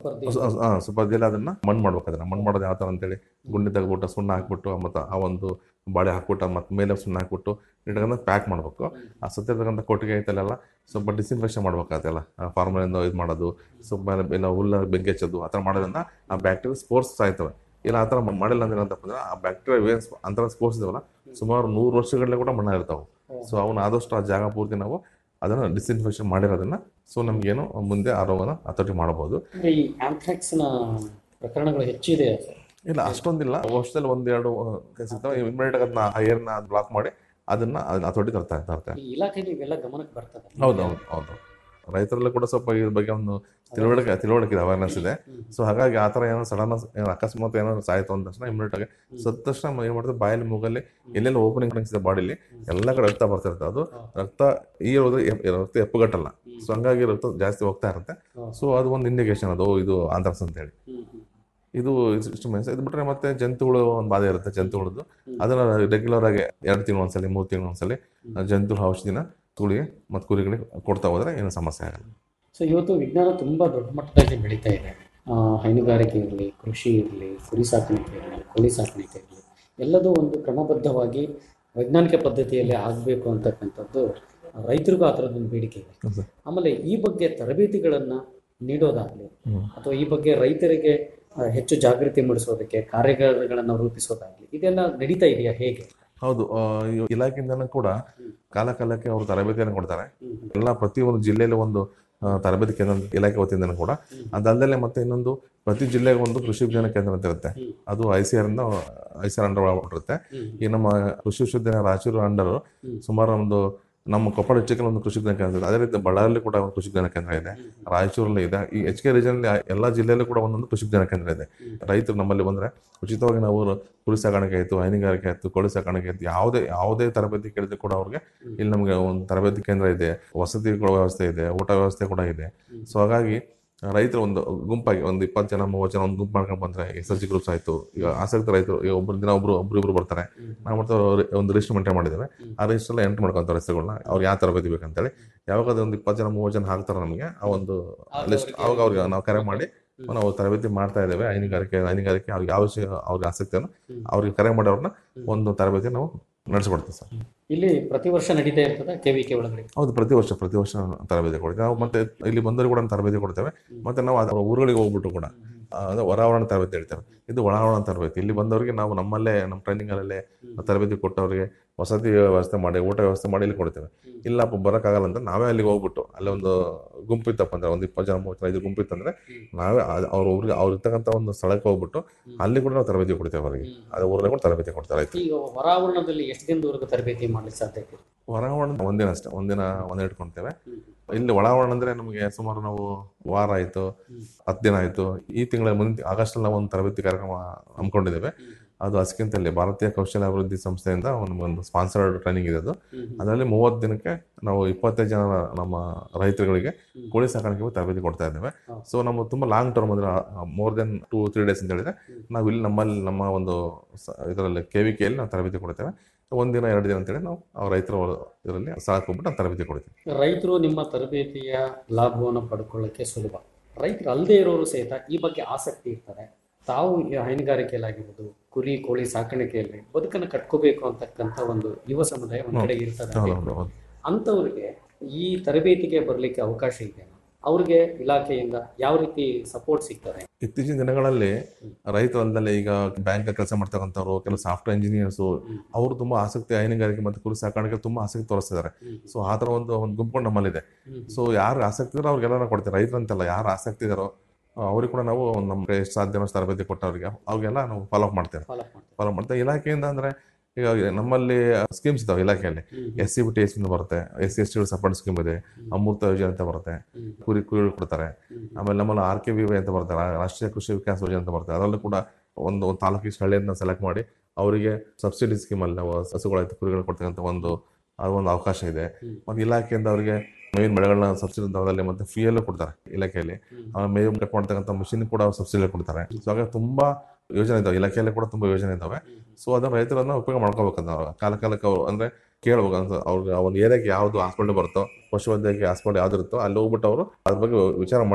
ಸುಪರ್ದಿಯಲ್ಲಿ ಅದನ್ನ ಮಣ್ಣು ಮಾಡ್ಬೇಕು ಅದನ್ನ ಮಣ್ಣು ಮಾಡೋದು ಯಾವ ಥರ ಅಂತೇಳಿ ಗುಂಡಿ ತೆಗೆದ್ಬಿಟ್ಟು ಸುಣ್ಣ ಹಾಕ್ಬಿಟ್ಟು ಮತ್ತು ಆ ಒಂದು ಬಾಳೆ ಹಾಕ್ಬಿಟ್ಟು ಮತ್ತು ಮೇಲೆ ಸುಣ್ಣ ಹಾಕ್ಬಿಟ್ಟು ಇಟ್ಕೊಂಡು ಪ್ಯಾಕ್ ಮಾಡಬೇಕು ಆ ಸತ್ತಿರ್ತಕ್ಕಂಥ ಕೊಟ್ಟಿಗೆ ಐತಲ್ಲ ಸ್ವಲ್ಪ ಡಿಸ್ಇನ್ಫೆಕ್ಷನ್ ಮಾಡ್ಬೇಕಾಗತ್ತಲ್ಲ ಫಾರ್ಮಲಿಂದ ಇದು ಮಾಡೋದು ಸ್ವಲ್ಪ ಇಲ್ಲ ಹುಲ್ಲ ಬೆಂಕಿ ಹಚ್ಚೋದು ಆ ಥರ ಮಾಡೋದ್ರಿಂದ ಆ ಬ್ಯಾಕ್ಟೀರಿಯಾ ಸ್ಪೋರ್ಸ್ ಸಾಯ್ತವೆ ಇಲ್ಲ ಆ ಥರ ಮಾಡಿಲ್ಲ ಅಂದ್ರೆ ಏನಂತಪ್ಪ ಅಂದ್ರೆ ಆ ಬ್ಯಾಕ್ಟೀರಿಯಾ ಏನು ಅಂತರ ಸ್ಪೋರ್ಸ್ ಇದಾವಲ್ಲ ಸುಮಾರು ನೂರು ವರ್ಷಗಳಲ್ಲೇ ಕೂಡ ಮಣ್ಣ ಇರ್ತಾವೆ ಸೊ ಅವನ್ನ ಆದಷ್ಟು ಆ ಜಾಗ ಪೂರ್ತಿ ನಾವು ಅದನ್ನು ಡಿಸ್ಇನ್ಫೆಕ್ಷನ್ ಮಾಡಿರೋದನ್ನ ಸೊ ನಮಗೇನು ಮುಂದೆ ಆ ರೋಗನ ಹತೋಟಿ ಮಾಡಬಹುದು ಅಂದ್ರೆ ಈ ಆಂಥ್ರಾಕ್ಸ್ನ ಪ್ರಕರಣಗಳು ಹೆಚ್ಚಿದೆ ಸರ್ ಇಲ್ಲ ಅಷ್ಟೊಂದಿಲ್ಲ ವರ್ಷದಲ್ಲಿ ಒಂದೆರಡು ಸಿಗ್ತಾವೆ ಇಮಿಡಿಯೇಟ್ ಅದನ್ನ ಆ ಏರ್ನ ಬ್ಲಾಕ್ ಮಾಡಿ ಅದನ್ನ ಅದನ್ನ ಹತೋಟಿ ತರ್ತಾ ತರ್ತಾರೆ ಈ ಇಲಾಖೆಗೆ ಇವೆಲ್ಲ ಗಮನಕ್ಕೆ ಬರ್ತದೆ ಹೌದು ಹೌದು ಹೌದು ರೈತರಲ್ಲೂ ಕೂಡ ಸ್ವಲ್ಪ ಇದ್ರ ಬಗ್ಗೆ ಒಂದು ತಿಳುವಳಿಕೆ ತಿಳುವಳಿಕೆ ಇದೆ ಅವೇರ್ನೆಸ್ ಇದೆ ಸೊ ಹಾಗಾಗಿ ಆ ಥರ ಏನೋ ಸಡನ್ ಏನೋ ಅಕಸ್ಮಾತ್ ಏನೋ ಸಾಯ್ತು ಅಂದ ತಕ್ಷಣ ಇಮಿಡಿಯೇಟ್ ಆಗಿ ಸತ್ತ ತಕ್ಷಣ ಏನು ಮಾಡ್ತಾರೆ ಬಾಯಲ್ಲಿ ಮೂಗಲ್ಲಿ ಎಲ್ಲೆಲ್ಲ ಓಪನಿಂಗ್ ಕಾಣಿಸಿದೆ ಬಾಡಿಲಿ ಎಲ್ಲ ಕಡೆ ರಕ್ತ ಬರ್ತಿರುತ್ತೆ ಅದು ರಕ್ತ ಈ ಹೋದ್ರೆ ಎಪ್- ರಕ್ತ ಎಪ್ಪುಗಟ್ಟಲ್ಲ ಸೊ ಹಂಗಾಗಿ ರಕ್ತ ಜಾಸ್ತಿ ಹೋಗ್ತಾ ಇರುತ್ತೆ ಸೊ ಅದು ಒಂದು ಇಂಡಿಕೇಶನ್ ಅದು ಓ, ಇದು ಆಂಥ್ರಾಕ್ಸ್ ಅಂತ ಹೇಳಿ ಇದು ಇಷ್ಟು ಮೆನ್ಸ್ ಇದು ಬಿಟ್ರೆ ಮತ್ತೆ ಜಂತುಗಳು ಒಂದು ಬಾಧೆ ಇರುತ್ತೆ ಜಂತುಗಳದ್ದು ಅದನ್ನ ರೆಗ್ಯುಲರ್ ಆಗಿ ಎರಡು ತಿಂಗಳು ಒಂದ್ಸಲಿ ಮೂರು ತಿಂಗಳು ಒಂದ್ಸಲಿ ಜಂತು ಔಷಧಿನ ತುಳಿಗೆ ಮತ್ತು ಕುರಿಗಳಿಗೆ ಕೊಡ್ತಾ ಹೋದ್ರೆ ಏನು ಸಮಸ್ಯೆ ಆಗಲ್ಲ ಸೊ ಇವತ್ತು ವಿಜ್ಞಾನ ತುಂಬ ದೊಡ್ಡ ಮಟ್ಟದಲ್ಲಿ ಬೆಳೀತಾ ಇದೆ ಆ, ಹೈನುಗಾರಿಕೆ ಇರಲಿ ಕೃಷಿ ಇರಲಿ ಕುರಿ ಸಾಕಾಣಿಕೆ ಇರಲಿ ಕೋಳಿ ಸಾಕಾಣಿಕೆ ಇರಲಿ ಎಲ್ಲದೂ ಒಂದು ಕ್ರಮಬದ್ಧವಾಗಿ ವೈಜ್ಞಾನಿಕ ಪದ್ಧತಿಯಲ್ಲಿ ಆಗಬೇಕು ಅಂತಕ್ಕಂಥದ್ದು ರೈತರಿಗೂ ಆ ಥರದ್ದೊಂದು ಬೇಡಿಕೆ ಇದೆ ಆಮೇಲೆ ಈ ಬಗ್ಗೆ ತರಬೇತಿಗಳನ್ನು ನೀಡೋದಾಗಲಿ ಅಥವಾ ಈ ಬಗ್ಗೆ ರೈತರಿಗೆ ಆ, ಹೆಚ್ಚು ಜಾಗೃತಿ ಮೂಡಿಸೋದಕ್ಕೆ ಕಾರ್ಯಾಗಾರಗಳನ್ನು ರೂಪಿಸೋದಾಗಲಿ ಇದೆಲ್ಲ ನಡೀತಾ ಇದೆಯಾ ಹೇಗೆ ಹೌದು ಆ, ಈ ಇಲಾಖೆಯಿಂದನೂ ಕೂಡ ಕಾಲ ಕಾಲಕ್ಕೆ ಅವರು ತರಬೇತಿಯನ್ನು ಕೊಡ್ತಾರೆ ಎಲ್ಲ ಪ್ರತಿಯೊಂದು ಜಿಲ್ಲೆಯಲ್ಲಿ ಒಂದು ಆ, ತರಬೇತಿ ಕೇಂದ್ರ ಇಲಾಖೆ ವತಿಯಿಂದನೂ ಕೂಡ ಅದಲ್ಲದೆ ಮತ್ತೆ ಇನ್ನೊಂದು ಪ್ರತಿ ಜಿಲ್ಲೆಗೆ ಒಂದು ಕೃಷಿ ವಿಜ್ಞಾನ ಕೇಂದ್ರ ಅಂತ ಇರುತ್ತೆ ಅದು ಐ ಸಿ ಆರ್ ಇಂದ ಐ ಸಿ ಆರ್ ಅಂಡರ್ ಒಳಪಟ್ಟಿರುತ್ತೆ ಈ ನಮ್ಮ ಕೃಷಿ ವಿಶ್ವವಿದ್ಯಾಲಯ ರಾಯಚೂರು ಅಂಡರ್ ಸುಮಾರು ಒಂದು ನಮ್ಮ ಕೊಪ್ಪಳ ಡಿಸ್ಟಿಕಲ್ಲಿ ಒಂದು ಕೃಷಿ ವಿಜ್ಞಾನ ಕೇಂದ್ರ ಇದೆ ಅದೇ ರೀತಿ ಬಳ್ಳಾರಿಯಲ್ಲಿ ಕೂಡ ಒಂದು ಕೃಷಿ ವಿಜ್ಞಾನ ಕೇಂದ್ರ ಇದೆ ರಾಯಚೂರಲ್ಲಿ ಇದೆ ಈ ಎಚ್ ಕೆ ರೀಜನಲ್ಲಿ ಎಲ್ಲ ಜಿಲ್ಲೆಯಲ್ಲೂ ಕೂಡ ಒಂದೊಂದು ಕೃಷಿ ವಿಜ್ಞಾನ ಕೇಂದ್ರ ಇದೆ ರೈತರು ನಮ್ಮಲ್ಲಿ ಬಂದ್ರೆ ಉಚಿತವಾಗಿ ನಾವು ಕುರಿ ಸಾಕಾಣಿಕೆ ಆಯಿತು ಹೈನುಗಾರಿಕೆ ಆಯಿತು ಕೋಳಿ ಸಾಕಾಣಿಕೆ ಆಯಿತು ಯಾವುದೇ ಯಾವುದೇ ತರಬೇತಿ ಕೇಳಿದ್ರು ಕೂಡ ಅವ್ರಿಗೆ ಇಲ್ಲಿ ನಮಗೆ ಒಂದು ತರಬೇತಿ ಕೇಂದ್ರ ಇದೆ ವಸತಿ ಕೂಡ ವ್ಯವಸ್ಥೆ ಇದೆ ಊಟ ವ್ಯವಸ್ಥೆ ಕೂಡ ಇದೆ ಸೊ ಹಾಗಾಗಿ ರೈತರು ಒಂದು ಗುಂಪಾಗಿ ಒಂದು ಇಪ್ಪತ್ತು ಜನ ಮೂವತ್ತು ಜನ ಒಂದು ಗುಂಪು ಮಾಡ್ಕೊಂಡು ಬಂದ್ರೆ ಎಸ್ ಎಲ್ ಜಿ ಗ್ರೂಪ್ಸ್ ಆಯಿತು ಈಗ ಆಸಕ್ತ ರೈತರು ಈಗ ಒಬ್ಬರು ದಿನ ಒಬ್ರು ಒಬ್ರು ಇಬ್ರು ಬರ್ತಾರೆ ನಾವು ಮತ್ತೆ ಅವ್ರು ಒಂದು ರಿಜಿಸ್ಟರ್ ಮೇಂಟೈನ್ ಮಾಡಿದ್ದೇವೆ ಆ ರಿಜಿಸ್ಟರ್ ಎಲ್ಲ ಎಂಟ್ರ್ ಮಾಡ್ಕೊಂತಾರೆ ಹೆಸರುಗಳನ್ನ ಅವ್ರು ಯಾವ ತರಬೇತಿ ಬೇಕಂತೇಳಿ ಯಾವಾಗ ಅದು ಒಂದು ಇಪ್ಪತ್ತು ಜನ ಮೂವತ್ತು ಜನ ಹಾಕ್ತಾರೆ ನಮಗೆ ಆ ಒಂದು ಲಿಸ್ಟ್ ಅವಾಗ ಅವ್ರಿಗೆ ನಾವು ಕರೆ ಮಾಡಿ ನಾವು ತರಬೇತಿ ಮಾಡ್ತಾ ಇದ್ದೇವೆ ಹೈನುಗಾರಿಕೆ ಹೈನುಗಾರಿಕೆ ಅವ್ರಿಗೆ ಯಾವ ವಿಷಯ ಅವ್ರಿಗೆ ಆಸಕ್ತಿಯನ್ನು ಅವ್ರಿಗೆ ಕರೆ ಮಾಡಿ ಅವ್ರನ್ನ ಒಂದು ತರಬೇತಿ ನಾವು ನಡೆಸ್ಕೊಡ್ತೀವಿ ಸರ್ ಇಲ್ಲಿ ಪ್ರತಿ ವರ್ಷ ನಡೀತಾ ಇರ್ತದೆ ಕೆ ವಿ ಕೆ ಒಳಗಡೆ ಹೌದು ಪ್ರತಿ ವರ್ಷ ಪ್ರತಿ ವರ್ಷ ತರಬೇತಿ ಕೊಡ್ತೀವಿ ನಾವು ಮತ್ತೆ ಇಲ್ಲಿ ಬಂದವರಿಗೆ ಕೂಡ ತರಬೇತಿ ಕೊಡ್ತೇವೆ ಮತ್ತೆ ನಾವು ಅದರ ಊರುಗಳಿಗೆ ಹೋಗ್ಬಿಟ್ಟು ಕೂಡ ಆ, ಅದು ಹೊರಾವರಣ ತರಬೇತಿ ಹೇಳ್ತಾರೆ ಇದು ಒಳಾವರಣ ತರಬೇತಿ ಇಲ್ಲಿ ಬಂದವರಿಗೆ ನಾವು ನಮ್ಮಲ್ಲೇ ನಮ್ಮ ಟ್ರೈನಿಂಗಲ್ಲೇ ತರಬೇತಿ ಕೊಟ್ಟವರಿಗೆ ವಸತಿ ವ್ಯವಸ್ಥೆ ಮಾಡಿ ಊಟ ವ್ಯವಸ್ಥೆ ಮಾಡಿ ಇಲ್ಲಿ ಕೊಡ್ತೇವೆ ಇಲ್ಲಪ್ಪ ಬರೋಕ್ಕಾಗಲ್ಲ ಅಂತ ನಾವೇ ಅಲ್ಲಿಗೆ ಹೋಗ್ಬಿಟ್ಟು ಅಲ್ಲಿ ಒಂದು ಗುಂಪು ಇತ್ತಪ್ಪ ಅಂದ್ರೆ ಒಂದು ಇಪ್ಪತ್ತು ಜನ ಮೂವತ್ತು ಜನ ಐದು ಗುಂಪು ಇತ್ತಂದ್ರೆ ನಾವೇ ಅದ್- ಅವ್ರ ಊರಿಗೆ ಅವ್ರು ಇರ್ತಕ್ಕಂಥ ಒಂದು ಸ್ಥಳಕ್ಕೆ ಹೋಗ್ಬಿಟ್ಟು ಅಲ್ಲಿ ಕೂಡ ನಾವು ತರಬೇತಿ ಕೊಡ್ತೇವೆ ಅವರಿಗೆ ಅದು ಊರಲ್ಲಿ ಕೂಡ ತರಬೇತಿ ಕೊಡ್ತಾರೆ ಆಯ್ತು ಈಗ ಹೊರಾವರಣದಲ್ಲಿ ಎಷ್ಟು ದಿನದವರೆಗೂ ತರಬೇತಿ ಮಾಡ್ಲಿಕ್ಕೆ ಸಾಧ್ಯತೆ ಇದೆ ಹೊರಾವರಣ ಒಂದಿನ ಅಷ್ಟೇ ಒಂದಿನ ಒಂದಿನ ಇಟ್ಕೊಳ್ತೇವೆ ಇಲ್ಲಿ ಒಳಾವರಣ ಅಂದ್ರೆ ನಮಗೆ ಸುಮಾರು ನಾವು ವಾರ ಆಯ್ತು ಹತ್ತು ದಿನ ಆಯ್ತು ಈ ತಿಂಗಳ ಮುಂದೆ ಆಗಸ್ಟ್ ನಾವು ಒಂದು ತರಬೇತಿ ಕಾರ್ಯಕ್ರಮ ಹಮ್ಮಿಕೊಂಡಿದ್ದೇವೆ ಅದು ಅಸ್ಕಿಂತಲ್ಲಿ ಭಾರತೀಯ ಕೌಶಲ್ಯ ಅಭಿವೃದ್ಧಿ ಸಂಸ್ಥೆಯಿಂದ ಒಂದು ಒಂದು ಸ್ಪಾನ್ಸರ್ಡ್ ಟ್ರೈನಿಂಗ್ ಇದೆ ಅದು ಅದರಲ್ಲಿ ಮೂವತ್ತು ದಿನಕ್ಕೆ ನಾವು ಇಪ್ಪತ್ತೈದು ಜನ ನಮ್ಮ ರೈತರುಗಳಿಗೆ ಕೋಳಿ ಸಾಕಾಣಿಕೆ ಬಗ್ಗೆ ತರಬೇತಿ ಕೊಡ್ತಾ ಇದ್ದೇವೆ ಸೊ ನಮ್ಮ ತುಂಬ ಲಾಂಗ್ ಟರ್ಮ್ ಅಂದ್ರೆ more than two three days ಅಂತ ಹೇಳಿದ್ರೆ ನಾವು ಇಲ್ಲಿ ನಮ್ಮಲ್ಲಿ ನಮ್ಮ ಒಂದು ಸ- ಇದರಲ್ಲಿ ಕೆ ವಿ ಕೆಯಲ್ಲಿ ನಾವು ತರಬೇತಿ ಕೊಡ್ತೇವೆ ಒಂದಿನ ಎರಡು ದಿನ ಅಂತೇಳಿ ನಾವು ಆ ರೈತರ ಇದರಲ್ಲಿ ಸ್ಥಳಕ್ಕೆ ಹೋಗ್ಬಿಟ್ಟು ನಾವು ತರಬೇತಿ ಕೊಡ್ತೀವಿ ರೈತರು ನಿಮ್ಮ ತರಬೇತಿಯ ಲಾಭವನ್ನು ಪಡ್ಕೊಳ್ಳೋಕ್ಕೆ ಸುಲಭ ರೈತರು ಅಲ್ಲದೆ ಇರೋರು ಸಹಿತ ಈ ಬಗ್ಗೆ ಆಸಕ್ತಿ ಇರ್ತಾರೆ ತಾವು ಈ ಹೈನುಗಾರಿಕೆಯಲ್ಲಾಗಿರ್ಬೋದು ಕುರಿ ಕೋಳಿ ಸಾಕಾಣಿಕೆಯಲ್ಲಿ ಬದುಕನ್ನು ಕಟ್ಕೋಬೇಕು ಅಂತಕ್ಕಂಥ ಒಂದು ಯುವ ಸಮುದಾಯ ಒಂದ್ ಕಡೆ ಇರ್ತದೆ ಹೌದು, ಹೌದು, ಹೌದು. ಅಂಥವ್ರಿಗೆ ಈ ತರಬೇತಿಗೆ ಬರಲಿಕ್ಕೆ ಅವಕಾಶ ಇದೆ ಅವ್ರಿಗೆ ಇಲಾಖೆಯಿಂದ ಯಾವ ರೀತಿ ಸಪೋರ್ಟ್ ಸಿಗ್ತದೆ ಇತ್ತೀಚಿನ ದಿನಗಳಲ್ಲಿ ರೈತರಲ್ಲದೆ ಈಗ ಬ್ಯಾಂಕ್ ಕೆಲಸ ಮಾಡ್ತಕ್ಕಂಥವ್ರು ಕೆಲವು ಸಾಫ್ಟ್ವೇರ್ ಇಂಜಿನಿಯರ್ಸ್ ಅವರು ತುಂಬಾ ಆಸಕ್ತಿ ಹೈನುಗಾರಿಕೆ ಮತ್ತು ಕುರಿ ಸಾಕಾಣಿಕೆ ತುಂಬಾ ಆಸಕ್ತಿ ತೋರಿಸ್ತಿದ್ದಾರೆ ಸೊ ಆ ಥರ ಒಂದು ಒಂದು ಗುಂಪು ನಮ್ಮಲ್ಲಿದೆ ಸೊ ಯಾರು ಆಸಕ್ತಿ ಇದಾರೋ ಅವ್ರಿಗೆಲ್ಲ ನಾವು ಕೊಡ್ತೀವಿ ರೈತರಂತಲ್ಲ ಯಾರು ಆಸಕ್ತಿ ಇದಾರೋ ಅವ್ರಿಗೆ ಕೂಡ ನಾವು ನಮ್ಗೆ ಎಷ್ಟು ಸಾಧ್ಯ ಅಷ್ಟು ತರಬೇತಿ ಕೊಟ್ಟವ್ರಿಗೆ ಅವ್ರಿಗೆಲ್ಲ ನಾವು ಫಾಲೋ ಅಪ್ ಮಾಡ್ತೇವೆ Follow up ಮಾಡ್ತೇವೆ. ಫಾಲೋ ಮಾಡ್ತೇವೆ ಇಲಾಖೆಯಿಂದ ಅಂದ್ರೆ ಈಗ ನಮ್ಮಲ್ಲಿ ಸ್ಕೀಮ್ಸ್ ಇದಾವೆ ಇಲಾಖೆಯಲ್ಲಿ S C B T S ಬರುತ್ತೆ S C S T support scheme ಇದೆ ಅಮೃತ ಯೋಜನೆ ಅಂತ ಬರುತ್ತೆ ಕುರಿ ಕುರಿ ಕೊಡ್ತಾರೆ ಆಮೇಲೆ ನಮ್ಮಲ್ಲಿ ಆರ್ ಕೆ ವಿ ವೈ ಅಂತ ಬರುತ್ತೆ ರಾ- ರಾಷ್ಟ್ರೀಯ ಕೃಷಿ ವಿಕಾಸ ಯೋಜನೆ ಅಂತ ಬರುತ್ತೆ ಅದರಲ್ಲೂ ಕೂಡ ಒಂದು ಒಂದು ತಾಲೂಕಿಗೆ ಸ್ಥಳೀಯರನ್ನ ಸೆಲೆಕ್ಟ್ ಮಾಡಿ ಅವರಿಗೆ ಸಬ್ಸಿಡಿ ಸ್ಕೀಮಲ್ಲಿ ನಾವು ಹಸುಗಳಾಯ್ತು ಕುರಿಗಳು ಕೊಡ್ತಕ್ಕಂಥ ಒಂದು ಅದು ಒಂದು ಅವಕಾಶ ಇದೆ ಮತ್ತು ಇಲಾಖೆಯಿಂದ ಅವರಿಗೆ ಮೇವಿನ ಬೆಳೆಗಳನ್ನ ಸಬ್ಸಿಡಿ ದರದಲ್ಲಿ ಮತ್ತೆ ಫ್ರೀಯಲ್ಲೂ ಕೊಡ್ತಾರೆ ಇಲಾಖೆಯಲ್ಲಿ ಆಮೇಲೆ ಮೇವು ಕಟ್ ಮಾಡ್ತಕ್ಕಂಥ ಮಿಷಿನ್ ಕೂಡ ಸಬ್ಸಿಡಿ ಕೊಡ್ತಾರೆ ಸೊ ಹಾಗಾಗಿ ತುಂಬಾ ಯೋಜನೆ ಇದಾವೆ ಇಲಾಖೆಯಲ್ಲಿ ಕೂಡ ತುಂಬಾ ಯೋಜನೆ ಇದಾವೆ ಸೊ ಅದನ್ನ ರೈತರನ್ನ ಉಪಯೋಗ ಮಾಡ್ಕೋಬೇಕಂತ ಕಾಲ ಕಾಲಕ್ಕೆ ಅವ್ರು ಅಂದ್ರೆ ಕೇಳ್ಬೇಕು ಅಂತ ಅವ್ರಿಗೆ ಆ ಒಂದು ಏರಿಯಾಗೆ ಯಾವ್ದು ಹಾಸ್ಪಿಟಲ್ ಬರುತ್ತೋ ಪಶುವೈದ್ಯಕೀಯ ಹಾಸ್ಪಿಟಲ್ ಯಾವ್ದು ಇರುತ್ತೋ ಅಲ್ಲಿ ಹೋಗ್ಬಿಟ್ಟು ಅವರು ಅದ್ರ ಬಗ್ಗೆ ವಿಚಾರ ಮಾಡಿ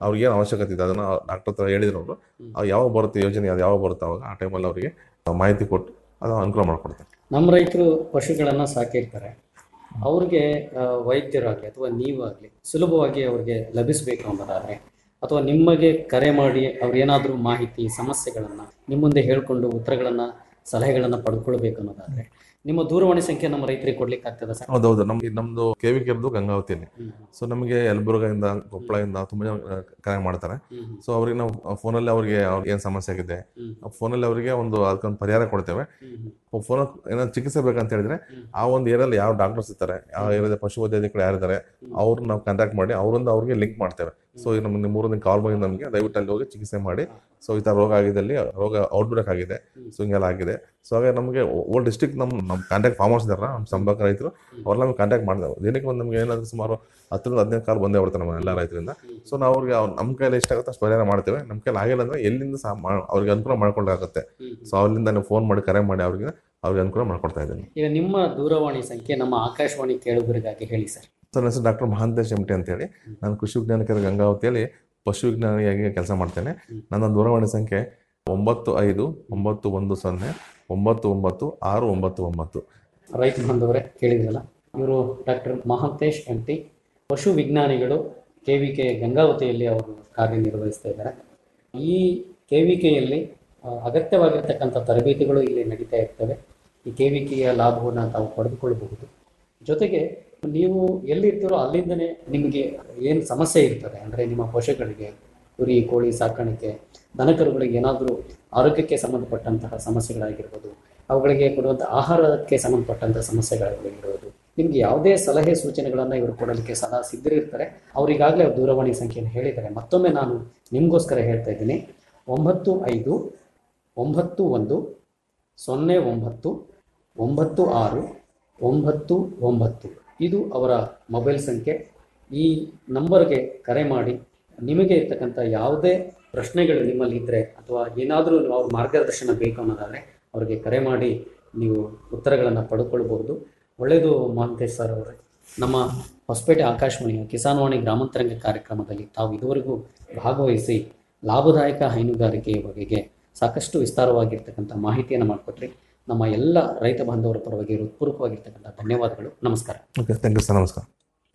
ಅವ್ರಿಗೆ ಏನು ಅವಶ್ಯಕತೆ ಇದೆ ಅದನ್ನ ಡಾಕ್ಟರ್ ಹತ್ರ ಹೇಳಿದ್ರು ಅವರು ಅವ್ರು ಯಾವಾಗ ಬರುತ್ತೆ ಯೋಜನೆ ಅದು ಯಾವಾಗ ಬರುತ್ತೆ ಅವಾಗ ಆ ಟೈಮಲ್ಲಿ ಅವರಿಗೆ ಮಾಹಿತಿ ಕೊಟ್ಟು ಅದು ಅನುಕೂಲ ಮಾಡಿಕೊಡ್ತಾರೆ ನಮ್ಮ ರೈತರು ಪಶುಗಳನ್ನು ಸಾಕಿರ್ತಾರೆ ಅವ್ರಿಗೆ ಆ, ವೈದ್ಯರಾಗಲಿ ಅಥವಾ ನೀವಾಗಲಿ ಸುಲಭವಾಗಿ ಅವ್ರಿಗೆ ಲಭಿಸಬೇಕು ಅನ್ನೋದಾದರೆ ಅಥವಾ ನಿಮಗೆ ಕರೆ ಮಾಡಿ ಅವ್ರೇನಾದರೂ ಮಾಹಿತಿ ಸಮಸ್ಯೆಗಳನ್ನು ನಿಮ್ಮ ಮುಂದೆ ಹೇಳಿಕೊಂಡು ಉತ್ತರಗಳನ್ನು ಸಲಹೆಗಳನ್ನು ಪಡ್ಕೊಳ್ಬೇಕು ಅನ್ನೋದಾದರೆ ನಿಮ್ಮ ದೂರವಾಣಿ ಸಂಖ್ಯೆ ನಮ್ಮ ರೈತರಿಗೆ ಕೊಡ್ಲಿಕ್ಕೆ ಆಗ್ತದೆ ಸರ್ ಹೌದೌದು ನಮ್ಗೆ ನಮ್ದು ಕೆ ವಿ ಕೆರ್ದು ಗಂಗಾವತಿಯಲ್ಲಿ ಸೊ ನಮಗೆ ಯಲಬುರ್ಗದಿಂದ ಕೊಪ್ಪಳದಿಂದ ತುಂಬ ಜನ ಕರೆ ಮಾಡ್ತಾರೆ ಸೊ ಅವ್ರಿಗೆ ನಾವು ಫೋನಲ್ಲಿ ಅವ್ರಿಗೆ ಅವ್ರಿಗೆ ಏನು ಸಮಸ್ಯೆ ಆಗಿದೆ ಫೋನಲ್ಲಿ ಅವರಿಗೆ ಒಂದು ಅದಕ್ಕೊಂದು ಪರಿಹಾರ ಕೊಡ್ತೇವೆ ಫೋನ್ ಏನಾದ್ರು ಚಿಕಿತ್ಸೆ ಬೇಕಂತ ಹೇಳಿದ್ರೆ ಆ ಒಂದು ಏರಿಯಲ್ಲಿ ಯಾವ ಡಾಕ್ಟರ್ಸ್ ಇರ್ತಾರೆ ಯಾವ ಏರಿಯಾದ ಪಶು ವೈದ್ಯಾಧಿಕಾರಿ ಯಾರಿದ್ದಾರೆ ಅವ್ರನ್ನ ನಾವು ಕಾಂಟ್ಯಾಕ್ಟ್ ಮಾಡಿ ಅವರಿಂದ ಅವ್ರಿಗೆ ಲಿಂಕ್ ಮಾಡ್ತೇವೆ ಸೊ ಈಗ ನಮ್ಗೆ ಮೂರನೇ ಕಾಲ್ ಬಂದು ನಮಗೆ ದಯವಿಟ್ಟು ಅಲ್ಲಿ ಹೋಗಿ ಚಿಕಿತ್ಸೆ ಮಾಡಿ ಸೊ ಈ ಥರ ರೋಗ ಆಗಿದ್ದಲ್ಲಿ ರೋಗ ಔಟ್ಬ್ರೇಕ್ ಆಗಿದೆ ಸೊ ಹಿಂಗೆಲ್ಲ ಆಗಿದೆ ಸೊ ಹಾಗೆ ನಮಗೆ ಓಲ್ಡ್ ಡಿಸ್ಟಿಕ್ ನಮ್ಮ ನಮ್ಮ ಕಾಂಟ್ಯಾಕ್ಟ್ ಫಾರ್ಮರ್ಸ್ ಇದಾರ ನಮ್ಮ ಸಂಪರ್ಕ ರೈತರು ಅವ್ರೆಲ್ಲ ನಮ್ಗೆ ಕಾಂಟ್ಯಾಕ್ಟ್ ಮಾಡಿದೆವು ದಿನಕ್ಕೆ ಒಂದು ನಮ್ಗೆ ಏನಾದ್ರು ಸುಮಾರು ಹತ್ತರಿಂದ ಹದಿನೈದು ಕಾಲ್ ಬಂದೇ ಬರ್ತಾರೆ ನಮ್ಮ ಎಲ್ಲ ರೈತರಿಂದ ಸೊ ನಾವು ಅವ್ರಿಗೆ ಅವ್ರು ನಮ್ಮ ಕೈಯಲ್ಲಿ ಎಷ್ಟಾಗುತ್ತೆ ಅಷ್ಟು ಪರಿಹಾರ ಮಾಡ್ತೇವೆ ನಮ್ಮ ಕೈಲಿ ಆಗಿಲ್ಲ ಅಂದ್ರೆ ಎಲ್ಲಿಂದ ಸಹ ಮಾ- ಅವ್ರಿಗೆ ಅನುಕೂಲ ಮಾಡ್ಕೊಳ್ಳಾಗುತ್ತೆ ಸೊ ಅಲ್ಲಿಂದ ನೀವು ಫೋನ್ ಮಾಡಿ ಕರೆ ಮಾಡಿ ಅವ್ರಿಗೆ ಅವ್ರಿಗೆ ಅನುಕೂಲ ಮಾಡ್ಕೊಡ್ತಾ ಇದ್ದೀನಿ ಈಗ ನಿಮ್ಮ ದೂರವಾಣಿ ಸಂಖ್ಯೆ ನಮ್ಮ ಆಕಾಶವಾಣಿ ಕೇಳುಗರಿಗಾಗಿ ಹೇಳಿ ಸರ್ ಸರ್ ನನ್ನ ಹೆಸರು ಡಾಕ್ಟರ್ ಮಹಾಂತೇಶ್ ಎಮ್ ಟಿ ಅಂತೇಳಿ ನಾನು ಕೃಷಿ ವಿಜ್ಞಾನಿಕರ ಗಂಗಾವತಿಯಲ್ಲಿ ಪಶು ವಿಜ್ಞಾನಿಯಾಗಿ ಕೆಲಸ ಮಾಡ್ತೇನೆ ನನ್ನ ದೂರವಾಣಿ ಸಂಖ್ಯೆ ಒಂಬತ್ತು ಐದು ಒಂಬತ್ತು ಒಂದು ಸೊನ್ನೆ ಒಂಬತ್ತು ಒಂಬತ್ತು ಆರು ಒಂಬತ್ತು ಒಂಬತ್ತು ರೈತ ಬಾಂಧವರೇ ಕೇಳಿದ್ರಲ್ಲ ಇವರು ಡಾಕ್ಟರ್ ಮಹಾಂತೇಶ್ ಎಂ ಟಿ ಪಶು ವಿಜ್ಞಾನಿಗಳು ಕೆ ವಿ ಕೆ ಗಂಗಾವತಿಯಲ್ಲಿ ಅವರು ಕಾರ್ಯನಿರ್ವಹಿಸ್ತಾ ಇದ್ದಾರೆ ಈ ಕೆ ವಿ ಕೆಯಲ್ಲಿ ಅಗತ್ಯವಾಗಿರ್ತಕ್ಕಂಥ ತರಬೇತಿಗಳು ಇಲ್ಲಿ ನಡೀತಾ ಇರ್ತವೆ ಈ ಕೆ ವಿ ಕೆಯ ಲಾಭವನ್ನು ತಾವು ಪಡೆದುಕೊಳ್ಳಬಹುದು ಜೊತೆಗೆ ನೀವು ಎಲ್ಲಿರ್ತೀರೋ ಅಲ್ಲಿಂದನೇ ನಿಮಗೆ ಏನು ಸಮಸ್ಯೆ ಇರ್ತದೆ ಅಂದರೆ ನಿಮ್ಮ ಪಶುಗಳಿಗೆ ಕುರಿ ಕೋಳಿ ಸಾಕಾಣಿಕೆ ದನಕರುಗಳಿಗೆ ಏನಾದರೂ ಆರೋಗ್ಯಕ್ಕೆ ಸಂಬಂಧಪಟ್ಟಂತಹ ಸಮಸ್ಯೆಗಳಾಗಿರ್ಬೋದು ಅವುಗಳಿಗೆ ಕೊಡುವಂಥ ಆಹಾರಕ್ಕೆ ಸಂಬಂಧಪಟ್ಟಂಥ ಸಮಸ್ಯೆಗಳಾಗಿರ್ಬೋದು ನಿಮ್ಗೆ ಯಾವುದೇ ಸಲಹೆ ಸೂಚನೆಗಳನ್ನು ಇವರು ಕೊಡಲಿಕ್ಕೆ ಸದಾ ಸಿದ್ಧರಿರ್ತಾರೆ ಅವರಿಗಾಗಲೇ ಅವ್ರ ದೂರವಾಣಿ ಸಂಖ್ಯೆಯನ್ನು ಹೇಳಿದ್ದಾರೆ ಮತ್ತೊಮ್ಮೆ ನಾನು ನಿಮಗೋಸ್ಕರ ಹೇಳ್ತಾ ಇದ್ದೀನಿ ಒಂಬತ್ತು ಐದು ಒಂಬತ್ತು ಒಂದು ಸೊನ್ನೆ ಒಂಬತ್ತು ಒಂಬತ್ತು ಆರು ಒಂಬತ್ತು ಒಂಬತ್ತು ಇದು ಅವರ ಮೊಬೈಲ್ ಸಂಖ್ಯೆ ಈ ನಂಬರ್ಗೆ ಕರೆ ಮಾಡಿ ನಿಮಗೆ ಇರ್ತಕ್ಕಂಥ ಯಾವುದೇ ಪ್ರಶ್ನೆಗಳು ನಿಮ್ಮಲ್ಲಿ ಇದ್ದರೆ ಅಥವಾ ಏನಾದರೂ ಅವ್ರ ಮಾರ್ಗದರ್ಶನ ಬೇಕು ಅನ್ನೋದಾದರೆ ಅವರಿಗೆ ಕರೆ ಮಾಡಿ ನೀವು ಉತ್ತರಗಳನ್ನು ಪಡ್ಕೊಳ್ಬಹುದು ಒಳ್ಳೆಯದು ಮಹಾಂತೇಶ್ ಸರ್ ಅವರೇ ನಮ್ಮ ಹೊಸಪೇಟೆ ಆಕಾಶವಾಣಿಯ ಕಿಸಾನ್ವಾಣಿ ಗ್ರಾಮಾಂತರಂಗ ಕಾರ್ಯಕ್ರಮದಲ್ಲಿ ತಾವು ಇದುವರೆಗೂ ಭಾಗವಹಿಸಿ ಲಾಭದಾಯಕ ಹೈನುಗಾರಿಕೆಯ ಬಗೆಗೆ ಸಾಕಷ್ಟು ವಿಸ್ತಾರವಾಗಿರ್ತಕ್ಕಂಥ ಮಾಹಿತಿಯನ್ನು ಮಾಡಿಕೊಟ್ರಿ ನಮ್ಮ ಎಲ್ಲ ರೈತ ಬಾಂಧವರ ಪರವಾಗಿ ಹೃತ್ಪೂರ್ವಕವಾಗಿರ್ತಕ್ಕಂಥ ಧನ್ಯವಾದಗಳು ನಮಸ್ಕಾರ ಓಕೆ ಥ್ಯಾಂಕ್ ಯು ಸರ್ ನಮಸ್ಕಾರ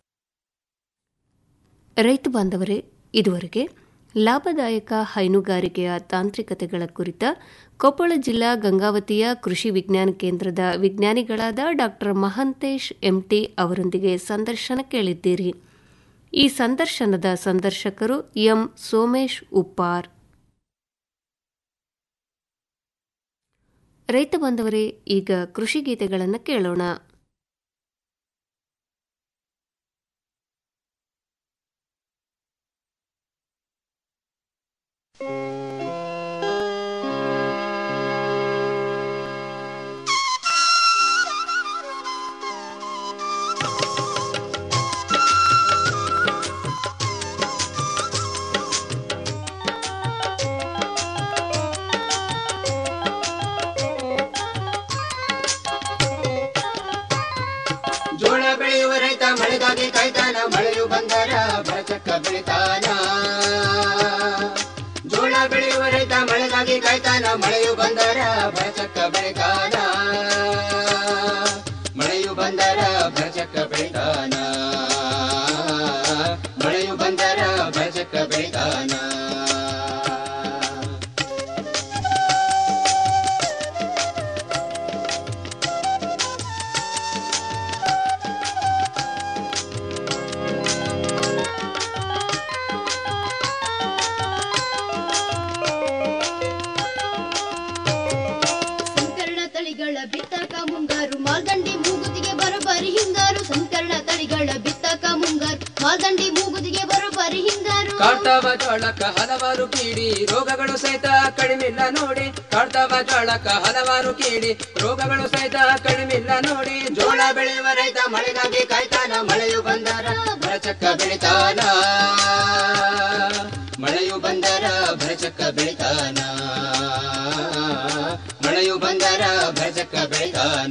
ರೈತ ಬಾಂಧವರೇ ಇದುವರೆಗೆ ಲಾಭದಾಯಕ ಹೈನುಗಾರಿಕೆಯ ತಾಂತ್ರಿಕತೆಗಳ ಕುರಿತ ಕೊಪ್ಪಳ ಜಿಲ್ಲಾ ಗಂಗಾವತಿಯ ಕೃಷಿ ವಿಜ್ಞಾನ ಕೇಂದ್ರದ ವಿಜ್ಞಾನಿಗಳಾದ ಡಾಕ್ಟರ್ ಮಹಂತೇಶ್ ಎಂಟಿ ಅವರೊಂದಿಗೆ ಸಂದರ್ಶನ ಕೇಳಿದ್ದೀರಿ ಈ ಸಂದರ್ಶನದ ಸಂದರ್ಶಕರು ಎಂ ಸೋಮೇಶ್ ಉಪ್ಪಾರ್ ರೈತ ಬಾಂಧವರೇ ಈಗ ಕೃಷಿ ಗೀತೆಗಳನ್ನು ಕೇಳೋಣ ಜೋಳ ಬೆಳೆಯುವ ರೈತ ಮಳೆಗಾಗಿ ಕಾಯ್ತಾನ ಮಳೆಯು ಬಂದರ ಬರಚಕ್ಕ ಬೆಳಿತಾನ ಜೋಳ ಬೆಳೆಯುವ ರೈತ ಮಳೆಗಾಗಿ ಕಾಯ್ತಾನ ಮಳೆಯು ಬಂದರ ಬರಚಕ್ಕ ಬೆಳಿತಾನ ಮಳೆಯು ಬಂದರ ಬರಚಕ್ಕ ಬೆಳಿತಾನ ಮಳೆಯು ಬಂದರ ಬರಚಕ್ಕ ಬೆಳಿತಾನ ಸಂಕರಣ ತಳಿಗಳ ಬಿತ್ತಕ ಮುಂಗಾರು ಮಾಲ್ದಂಡಿ ಮೂಗುತಿಗೆ ಬರೋಬ್ಬರಿ ಹಿಂಗಾರು ಸಂಕರಣ ತಳಿಗಳ ಬಿತ್ತಕ ಮುಂಗಾರು ಮಾಲ್ದಂಡಿ ಮೂಗುತಿಗೆ ಬರೋಬ್ಬರಿ ಹಿಂಗಾರು ಕಾಡ್ತಾವ ಜೋಳಕ್ಕ ಹಲವಾರು ಕೀಡಿ ರೋಗಗಳು ಸಹಿತ ಕಡಿಮಿಲ್ಲ ನೋಡಿ ಕಾಡ್ತಾವ ಜೋಳಕ್ಕ ಹಲವಾರು ಕೀಡಿ ರೋಗಗಳು ಸಹಿತ ಕಡಿಮಿಲ್ಲ ನೋಡಿ ಜೋಳ ಬೆಳೆಯುವ ರೈತ ಮಳೆಗಾಗಿ ಕಾಯ್ತಾನ ಮಳೆಯು ಬಂದರ ಭರಚಕ್ಕ ಬೆಳಿತಾನ ಮಳೆಯು ಬಂದರ ಭರಚಕ್ಕ ಬೆಳಿತಾನ ಮಳೆಯು ಬಂದರ ಭರಚಕ್ಕ ಬೆಳಿತಾನ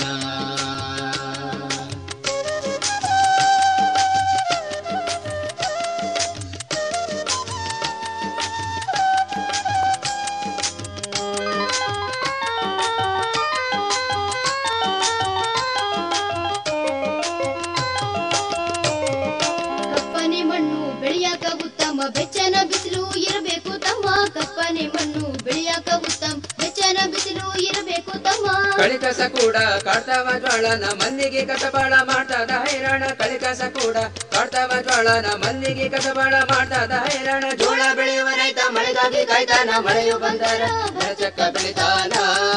ಮನೆ ಮಣ್ಣು ಬೆಳೆಯಾಕ ಉತ್ತಮ ಬೆಚ್ಚನ ಬಿಸಿಲು ಇರಬೇಕು ತಮ್ಮ ಕಳಿಕಸ ಕೂಡ ಕಾಡ್ತಾವ ಜ್ವಾಳನ ಮಲ್ಲಿಗೆ ಕಸಬಾಳ ಮಾಡ್ತದ ಹೈರಾಣ ಕಳಿಕಸ ಕೂಡ ಕಾಡ್ತಾವ ಜ್ವಾಳನ ಮಲ್ಲಿಗೆ ಕಸಬಾಳ ಮಾಡ್ತದ ಹೈರಾಣ ಜೋಳ ಬೆಳೆಯುವ ರೈತ ಮಳೆಗಾಗಿ ಕಾಯ್ತಾನ ಮಳೆಯು ಬಂದರ ಭರಚಕ್ಕ ಬೆಳಿತಾನ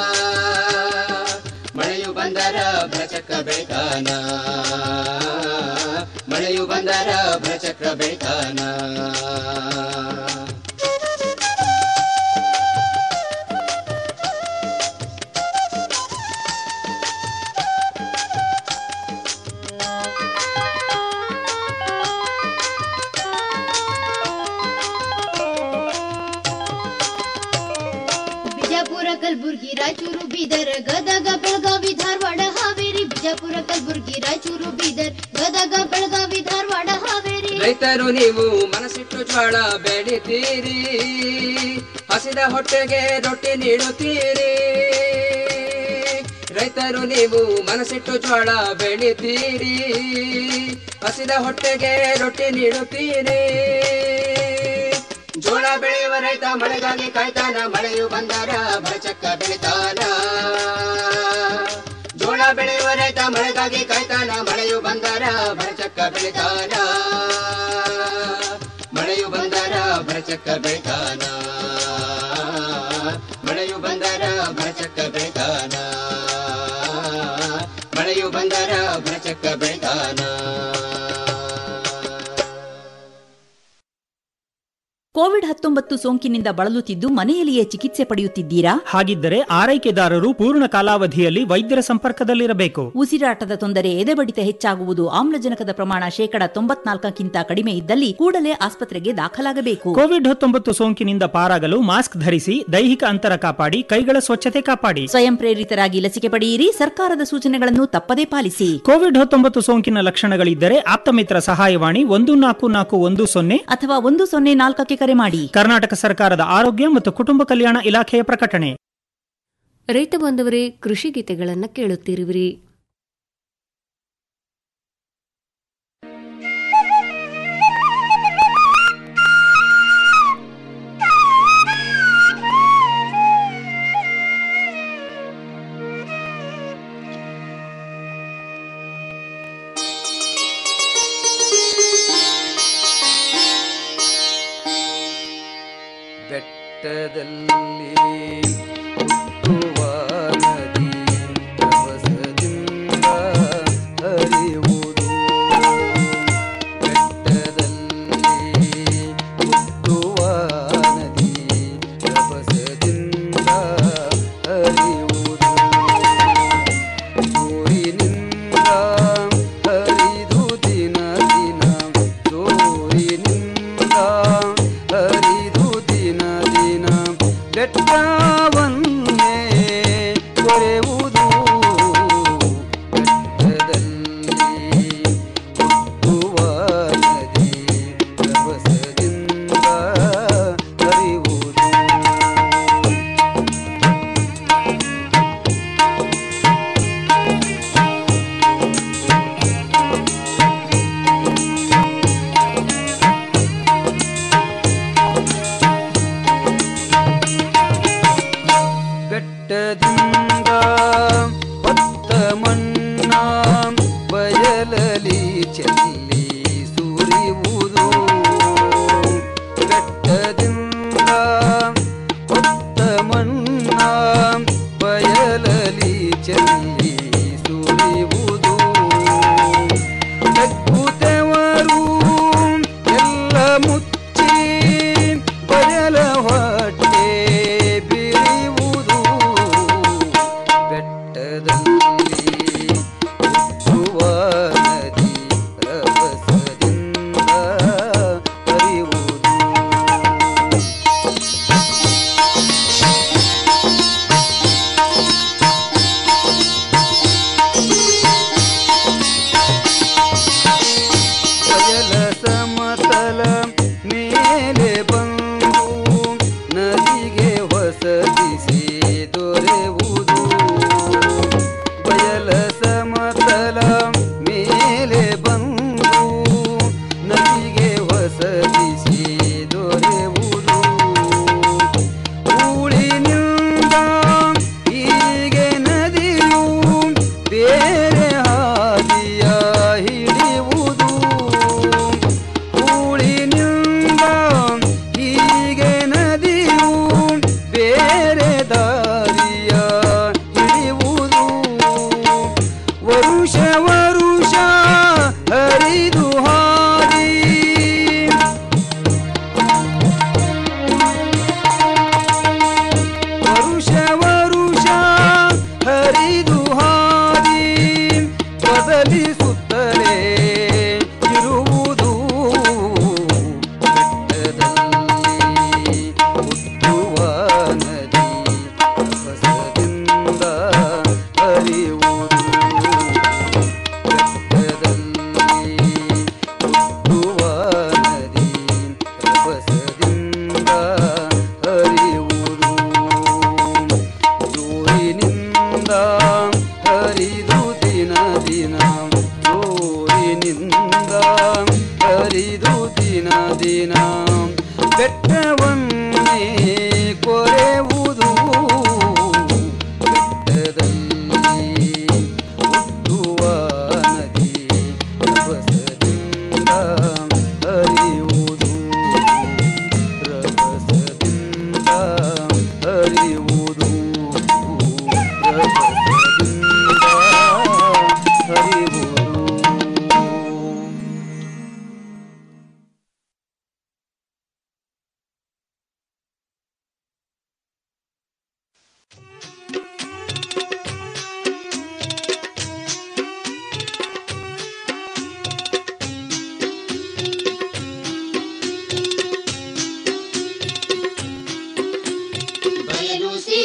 ಮಳೆಯು ಬಂದರ ಭರಚಕ್ಕ ಬೆಳಿತಾನ ಮಳೆಯು ಬಂದರ ಭರಚಕ್ರ ಬೆಳಿತಾನ ಬಿಜಾಪುರ ಕಲಬುರ್ಗಿ ರಾಯಚೂರು ಬೀದರ್ ಗದಗ ಬೆಳಗಾವಿ ಧಾರವಾಡ ಹಾವೇರಿ ಬಿಜಾಪುರ ಕಲಬುರ್ಗಿ ರಾಯಚೂರು ಬೀದರ್ ಗದಗ ಬೆಳಗಾವಿ ಧಾರವಾಡ ಹಾವೇರಿ ರೈತರು ನೀವು ಮನಸ್ಸಿಟ್ಟು ಜ್ವಾಳ ಬೆಳಿತೀರಿ ಹಸಿದ ಹೊಟ್ಟೆಗೆ ರೊಟ್ಟಿ ನೀಡುತ್ತೀರಿ ರೈತರು ನೀವು ಮನಸ್ಸಿಟ್ಟು ಜ್ವಾಳ ಬೆಳಿತೀರಿ ಹಸಿದ ಹೊಟ್ಟೆಗೆ ರೊಟ್ಟಿ ನೀಡುತ್ತೀರಿ ಜೋಳ ಬೆಳೆಯುವ ರೈತ ಮಳೆಗಾಗಿ ಕಾಯ್ತಾನ ಮಳೆಯು ಬಂದರ ಭರಚಕ್ಕ ಬೆಳಿತಾನ ಜೋಳ ಬೆಳೆಯುವ ರೈತ ಮಳೆಗಾಗಿ ಕಾಯ್ತಾನ ಮಳೆಯು ಬಂದರ ಭರಚಕ್ಕ ಬೆಳಿತಾನ ಮಳೆಯು ಬಂದರ ಭರಚಕ್ಕ ಬೆಳಿತಾನ ಮಳೆಯು ಬಂದರ ಭರಚಕ್ಕ ಬೆಳಿತಾನ ಮಳೆಯು ಬಂದರ ಭರಚಕ್ಕ ಬೆಳಿತಾನ ಕೋವಿಡ್ ಹತ್ತೊಂಬತ್ತು ಸೋಂಕಿನಿಂದ ಬಳಲುತ್ತಿದ್ದು ಮನೆಯಲ್ಲಿಯೇ ಚಿಕಿತ್ಸೆ ಪಡೆಯುತ್ತಿದ್ದೀರಾ ಹಾಗಿದ್ದರೆ ಆರೈಕೆದಾರರು ಪೂರ್ಣ ಕಾಲಾವಧಿಯಲ್ಲಿ ವೈದ್ಯರ ಸಂಪರ್ಕದಲ್ಲಿರಬೇಕು ಉಸಿರಾಟದ ತೊಂದರೆ ಎದೆಬಡಿತ ಹೆಚ್ಚಾಗುವುದು ಆಮ್ಲಜನಕದ ಪ್ರಮಾಣ ಶೇಕಡ ತೊಂಬತ್ನಾಲ್ಕಕ್ಕಿಂತ ಕಡಿಮೆ ಇದ್ದಲ್ಲಿ ಕೂಡಲೇ ಆಸ್ಪತ್ರೆಗೆ ದಾಖಲಾಗಬೇಕು ಕೋವಿಡ್ ಹತ್ತೊಂಬತ್ತು ಸೋಂಕಿನಿಂದ ಪಾರಾಗಲು ಮಾಸ್ಕ್ ಧರಿಸಿ ದೈಹಿಕ ಅಂತರ ಕಾಪಾಡಿ ಕೈಗಳ ಸ್ವಚ್ಛತೆ ಕಾಪಾಡಿ ಸ್ವಯಂ ಪ್ರೇರಿತರಾಗಿ ಲಸಿಕೆ ಪಡೆಯಿರಿ ಸರ್ಕಾರದ ಸೂಚನೆಗಳನ್ನು ತಪ್ಪದೇ ಪಾಲಿಸಿ ಕೋವಿಡ್ ಹತ್ತೊಂಬತ್ತು ಸೋಂಕಿನ ಲಕ್ಷಣಗಳಿದ್ದರೆ ಆಪ್ತಮಿತ್ರ ಸಹಾಯವಾಣಿ ಒಂದು ನಾಲ್ಕು ನಾಲ್ಕು ಒಂದು ಸೊನ್ನೆ ಅಥವಾ ಒಂದು ಸೊನ್ನೆ ನಾಲ್ಕಕ್ಕೆ ಕರೆ ಮಾಡಿ ಕರ್ನಾಟಕ ಸರ್ಕಾರದ ಆರೋಗ್ಯ ಮತ್ತು ಕುಟುಂಬ ಕಲ್ಯಾಣ ಇಲಾಖೆಯ ಪ್ರಕಟಣೆ ರೈತ ಬಾಂಧವರೇ ಕೃಷಿ ಗೀತೆಗಳನ್ನ ಕೇಳುತ್ತಿರುವಿರಿ ಬೆಟ್ಟದಲ್ಲಿ ಹುಟ್ಟುವ ನದಿ ರಭಸದಿಂದ ಹರಿಯುವುದು ಬೆಟ್ಟದಲ್ಲಿ ಹುಟ್ಟುವ ನದಿ ರಭಸದಿಂದ ಹರಿಯುವುದು ಜೋರಿನಿಂದ ಹರಿದು ದಿನ ದಿನ ಜೋರಿನಿಂದ ಹರಿದು ದಿನ ದಿನ ಬೆಟ್ಟವನ್ನೇ ಕೊರೆಯುವುದು ಬೆಟ್ಟದಲ್ಲಿ ಹುಟ್ಟುವ ನದಿ ರಭಸದಿಂದ ಹರಿಯುವುದು ಬೆಟ್ಟದಿಂದ ಹೊತ್ತ ಮಣ್ಣ ಬಯಲಲಿ ಚೆಲ್ಲಿ ಸುರಿಯುವುದು ಬೆಟ್ಟದಿಂದ ಹೊತ್ತ ಮಣ್ಣ ಬಯಲಲಿ ಚೆಲ್ಲಿ ಸುರಿಯುವುದು ತಗ್ಗುತ್ತವರು ಎಲ್ಲ ಮುಚ್ಚಿ ಬಯಲ ಹೊಟ್ಟೆ ಬಿರಿಯುವುದು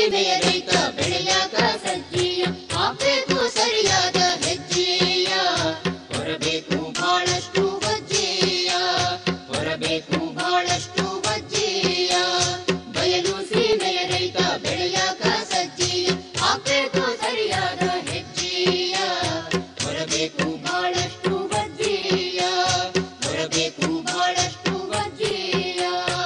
ಸೀಮೆಯ ರೈತ ಬೆಳೆಯಾಕ ಸಜ್ಜೀಯ ಹಾಕ್ಬೇಕು ಸರಿಯಾದ ಹೆಜ್ಜೆಯ ಹೊರಬೇಕು ಬಹಳಷ್ಟು ವಜ್ಜೆಯ ಹೊರಬೇಕು ಬಹಳಷ್ಟು ವಜ್ಜೆಯ ಬಯಲು ಸೀಮೆಯ ರೈತ ಬೆಳೆಯಾಕ ಸಜ್ಜೀಯ ಹಾಕ್ಬೇಕು ಸರಿಯಾದ ಹೆಜ್ಜೆಯ ಹೊರಬೇಕು ಬಹಳಷ್ಟು ವಜ್ಜೆಯ ಹೊರಬೇಕು ಬಹಳಷ್ಟು ವಜ್ಜೆಯ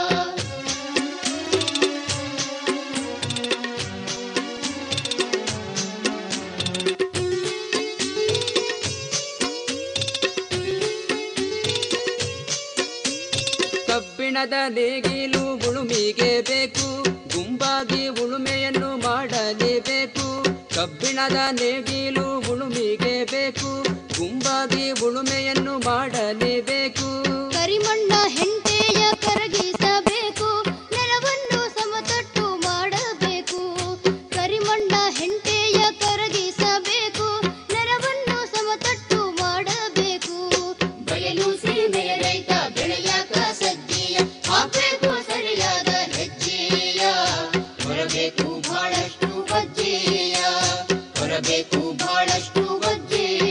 ಕಬ್ಬಿಣದ ನೇಗಿಲು ಉಳುಮಿಗೆ ಬೇಕು ಗುಂಪಾಗಿ ಉಳುಮೆಯನ್ನು ಮಾಡಲೇಬೇಕು ಕಬ್ಬಿಣದ ನೇಗಿಲು ಉಳುಮಿಗೆ ಬೇಕು ಗುಂಪಾಗಿ ಉಳುಮೆಯನ್ನು ಮಾಡಲೇಬೇಕು ಕರಿಮಣ್ಣ ಹೆಂಟೆಯ ಕರಗಿಸಬೇಕು ನೆಲವನ್ನು ಸಮತಟ್ಟು ಮಾಡಬೇಕು ಕರಿಮಣ್ಣ ಹೆಂಟೆಯ ಕರಗಿಸಬೇಕು ನೆಲವನ್ನು ಸಮತಟ್ಟು ಮಾಡಬೇಕು ಬಯಲು ಸೀಮೆಯ ರೈತ ಬೆಳೆಯಾಕ ಸಜ್ಜೆಯ ಹಾಕಬೇಕು ಸರಿಯಾದ ಹೆಜ್ಜೆಯ ಹೊರಬೇಕು ಬಹಳಷ್ಟು ವಜ್ಜೆಯ ಹೊರಬೇಕು ಬಹಳಷ್ಟು ವಜ್ಜೆಯ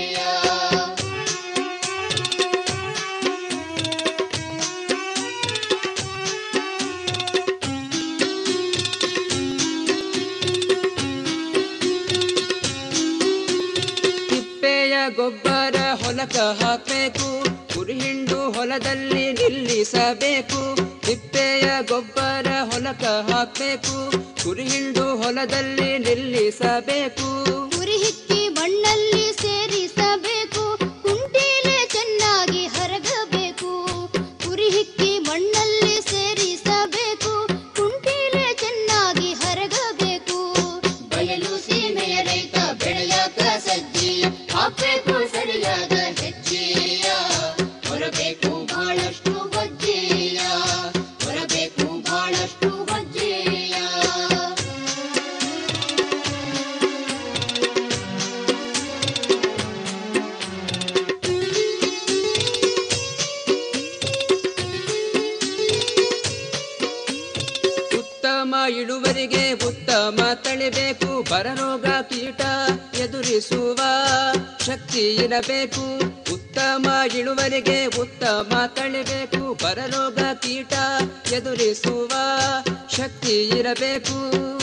ತಿಪ್ಪೆಯ ಗೊಬ್ಬರ ಹೊಲಕ ಹಾಕಬೇಕು ಕುರಿಹಿಂಡು ಹೊಲದಲ್ಲಿ ನಿಲ್ಲಿಸಬೇಕು ತಿಪ್ಪೆಯ ಗೊಬ್ಬರ ಹೊಲಕ ಹಾಕಬೇಕು ಕುರಿಹಿಂಡು ಹೊಲದಲ್ಲಿ ನಿಲ್ಲಿಸಬೇಕು ಉರಿ ಹಿಕ್ಕಿ ಮಣ್ಣಲ್ಲಿ ಸೇರಿಸಬೇಕು ಕುಂಟೀಲೆ ಚೆನ್ನಾಗಿ ಹರಗಬೇಕು ಉರಿ ಹಿಕ್ಕಿ ಮಣ್ಣಲ್ಲಿ ಸೇರಿಸಬೇಕು ಕುಂಟೀಲೆ ಚೆನ್ನಾಗಿ ಹರಗಬೇಕು ಬಯಲು ಸೀಮೆಯ ರೈತ ಬೆಳೆಯಾಕ ಸಜ್ಜೆಯ ಹಾಕಬೇಕು ಸರಿಯಾದ ಹೆಜ್ಜೆಯ ಹೊರಬೇಕು ಬಹಳಷ್ಟು ವಜ್ಜೆಯ ಹೊರಬೇಕು ಬಹಳಷ್ಟು ವಜ್ಜೆಯ ಉತ್ತಮ ಇಳುವರಿಗೆ ಉತ್ತಮ ತಳಿಬೇಕು ಬರರೋಗ ಕೀಟ ಎದುರಿಸುವ ಶಕ್ತಿ ಇರಬೇಕು ಉತ್ತಮ ಇಳುವರಿಗೆ ಉತ್ತಮ ತಳಿಬೇಕು ಬರರೋಗ ಕೀಟ ಎದುರಿಸುವ ಶಕ್ತಿ ಇರಬೇಕು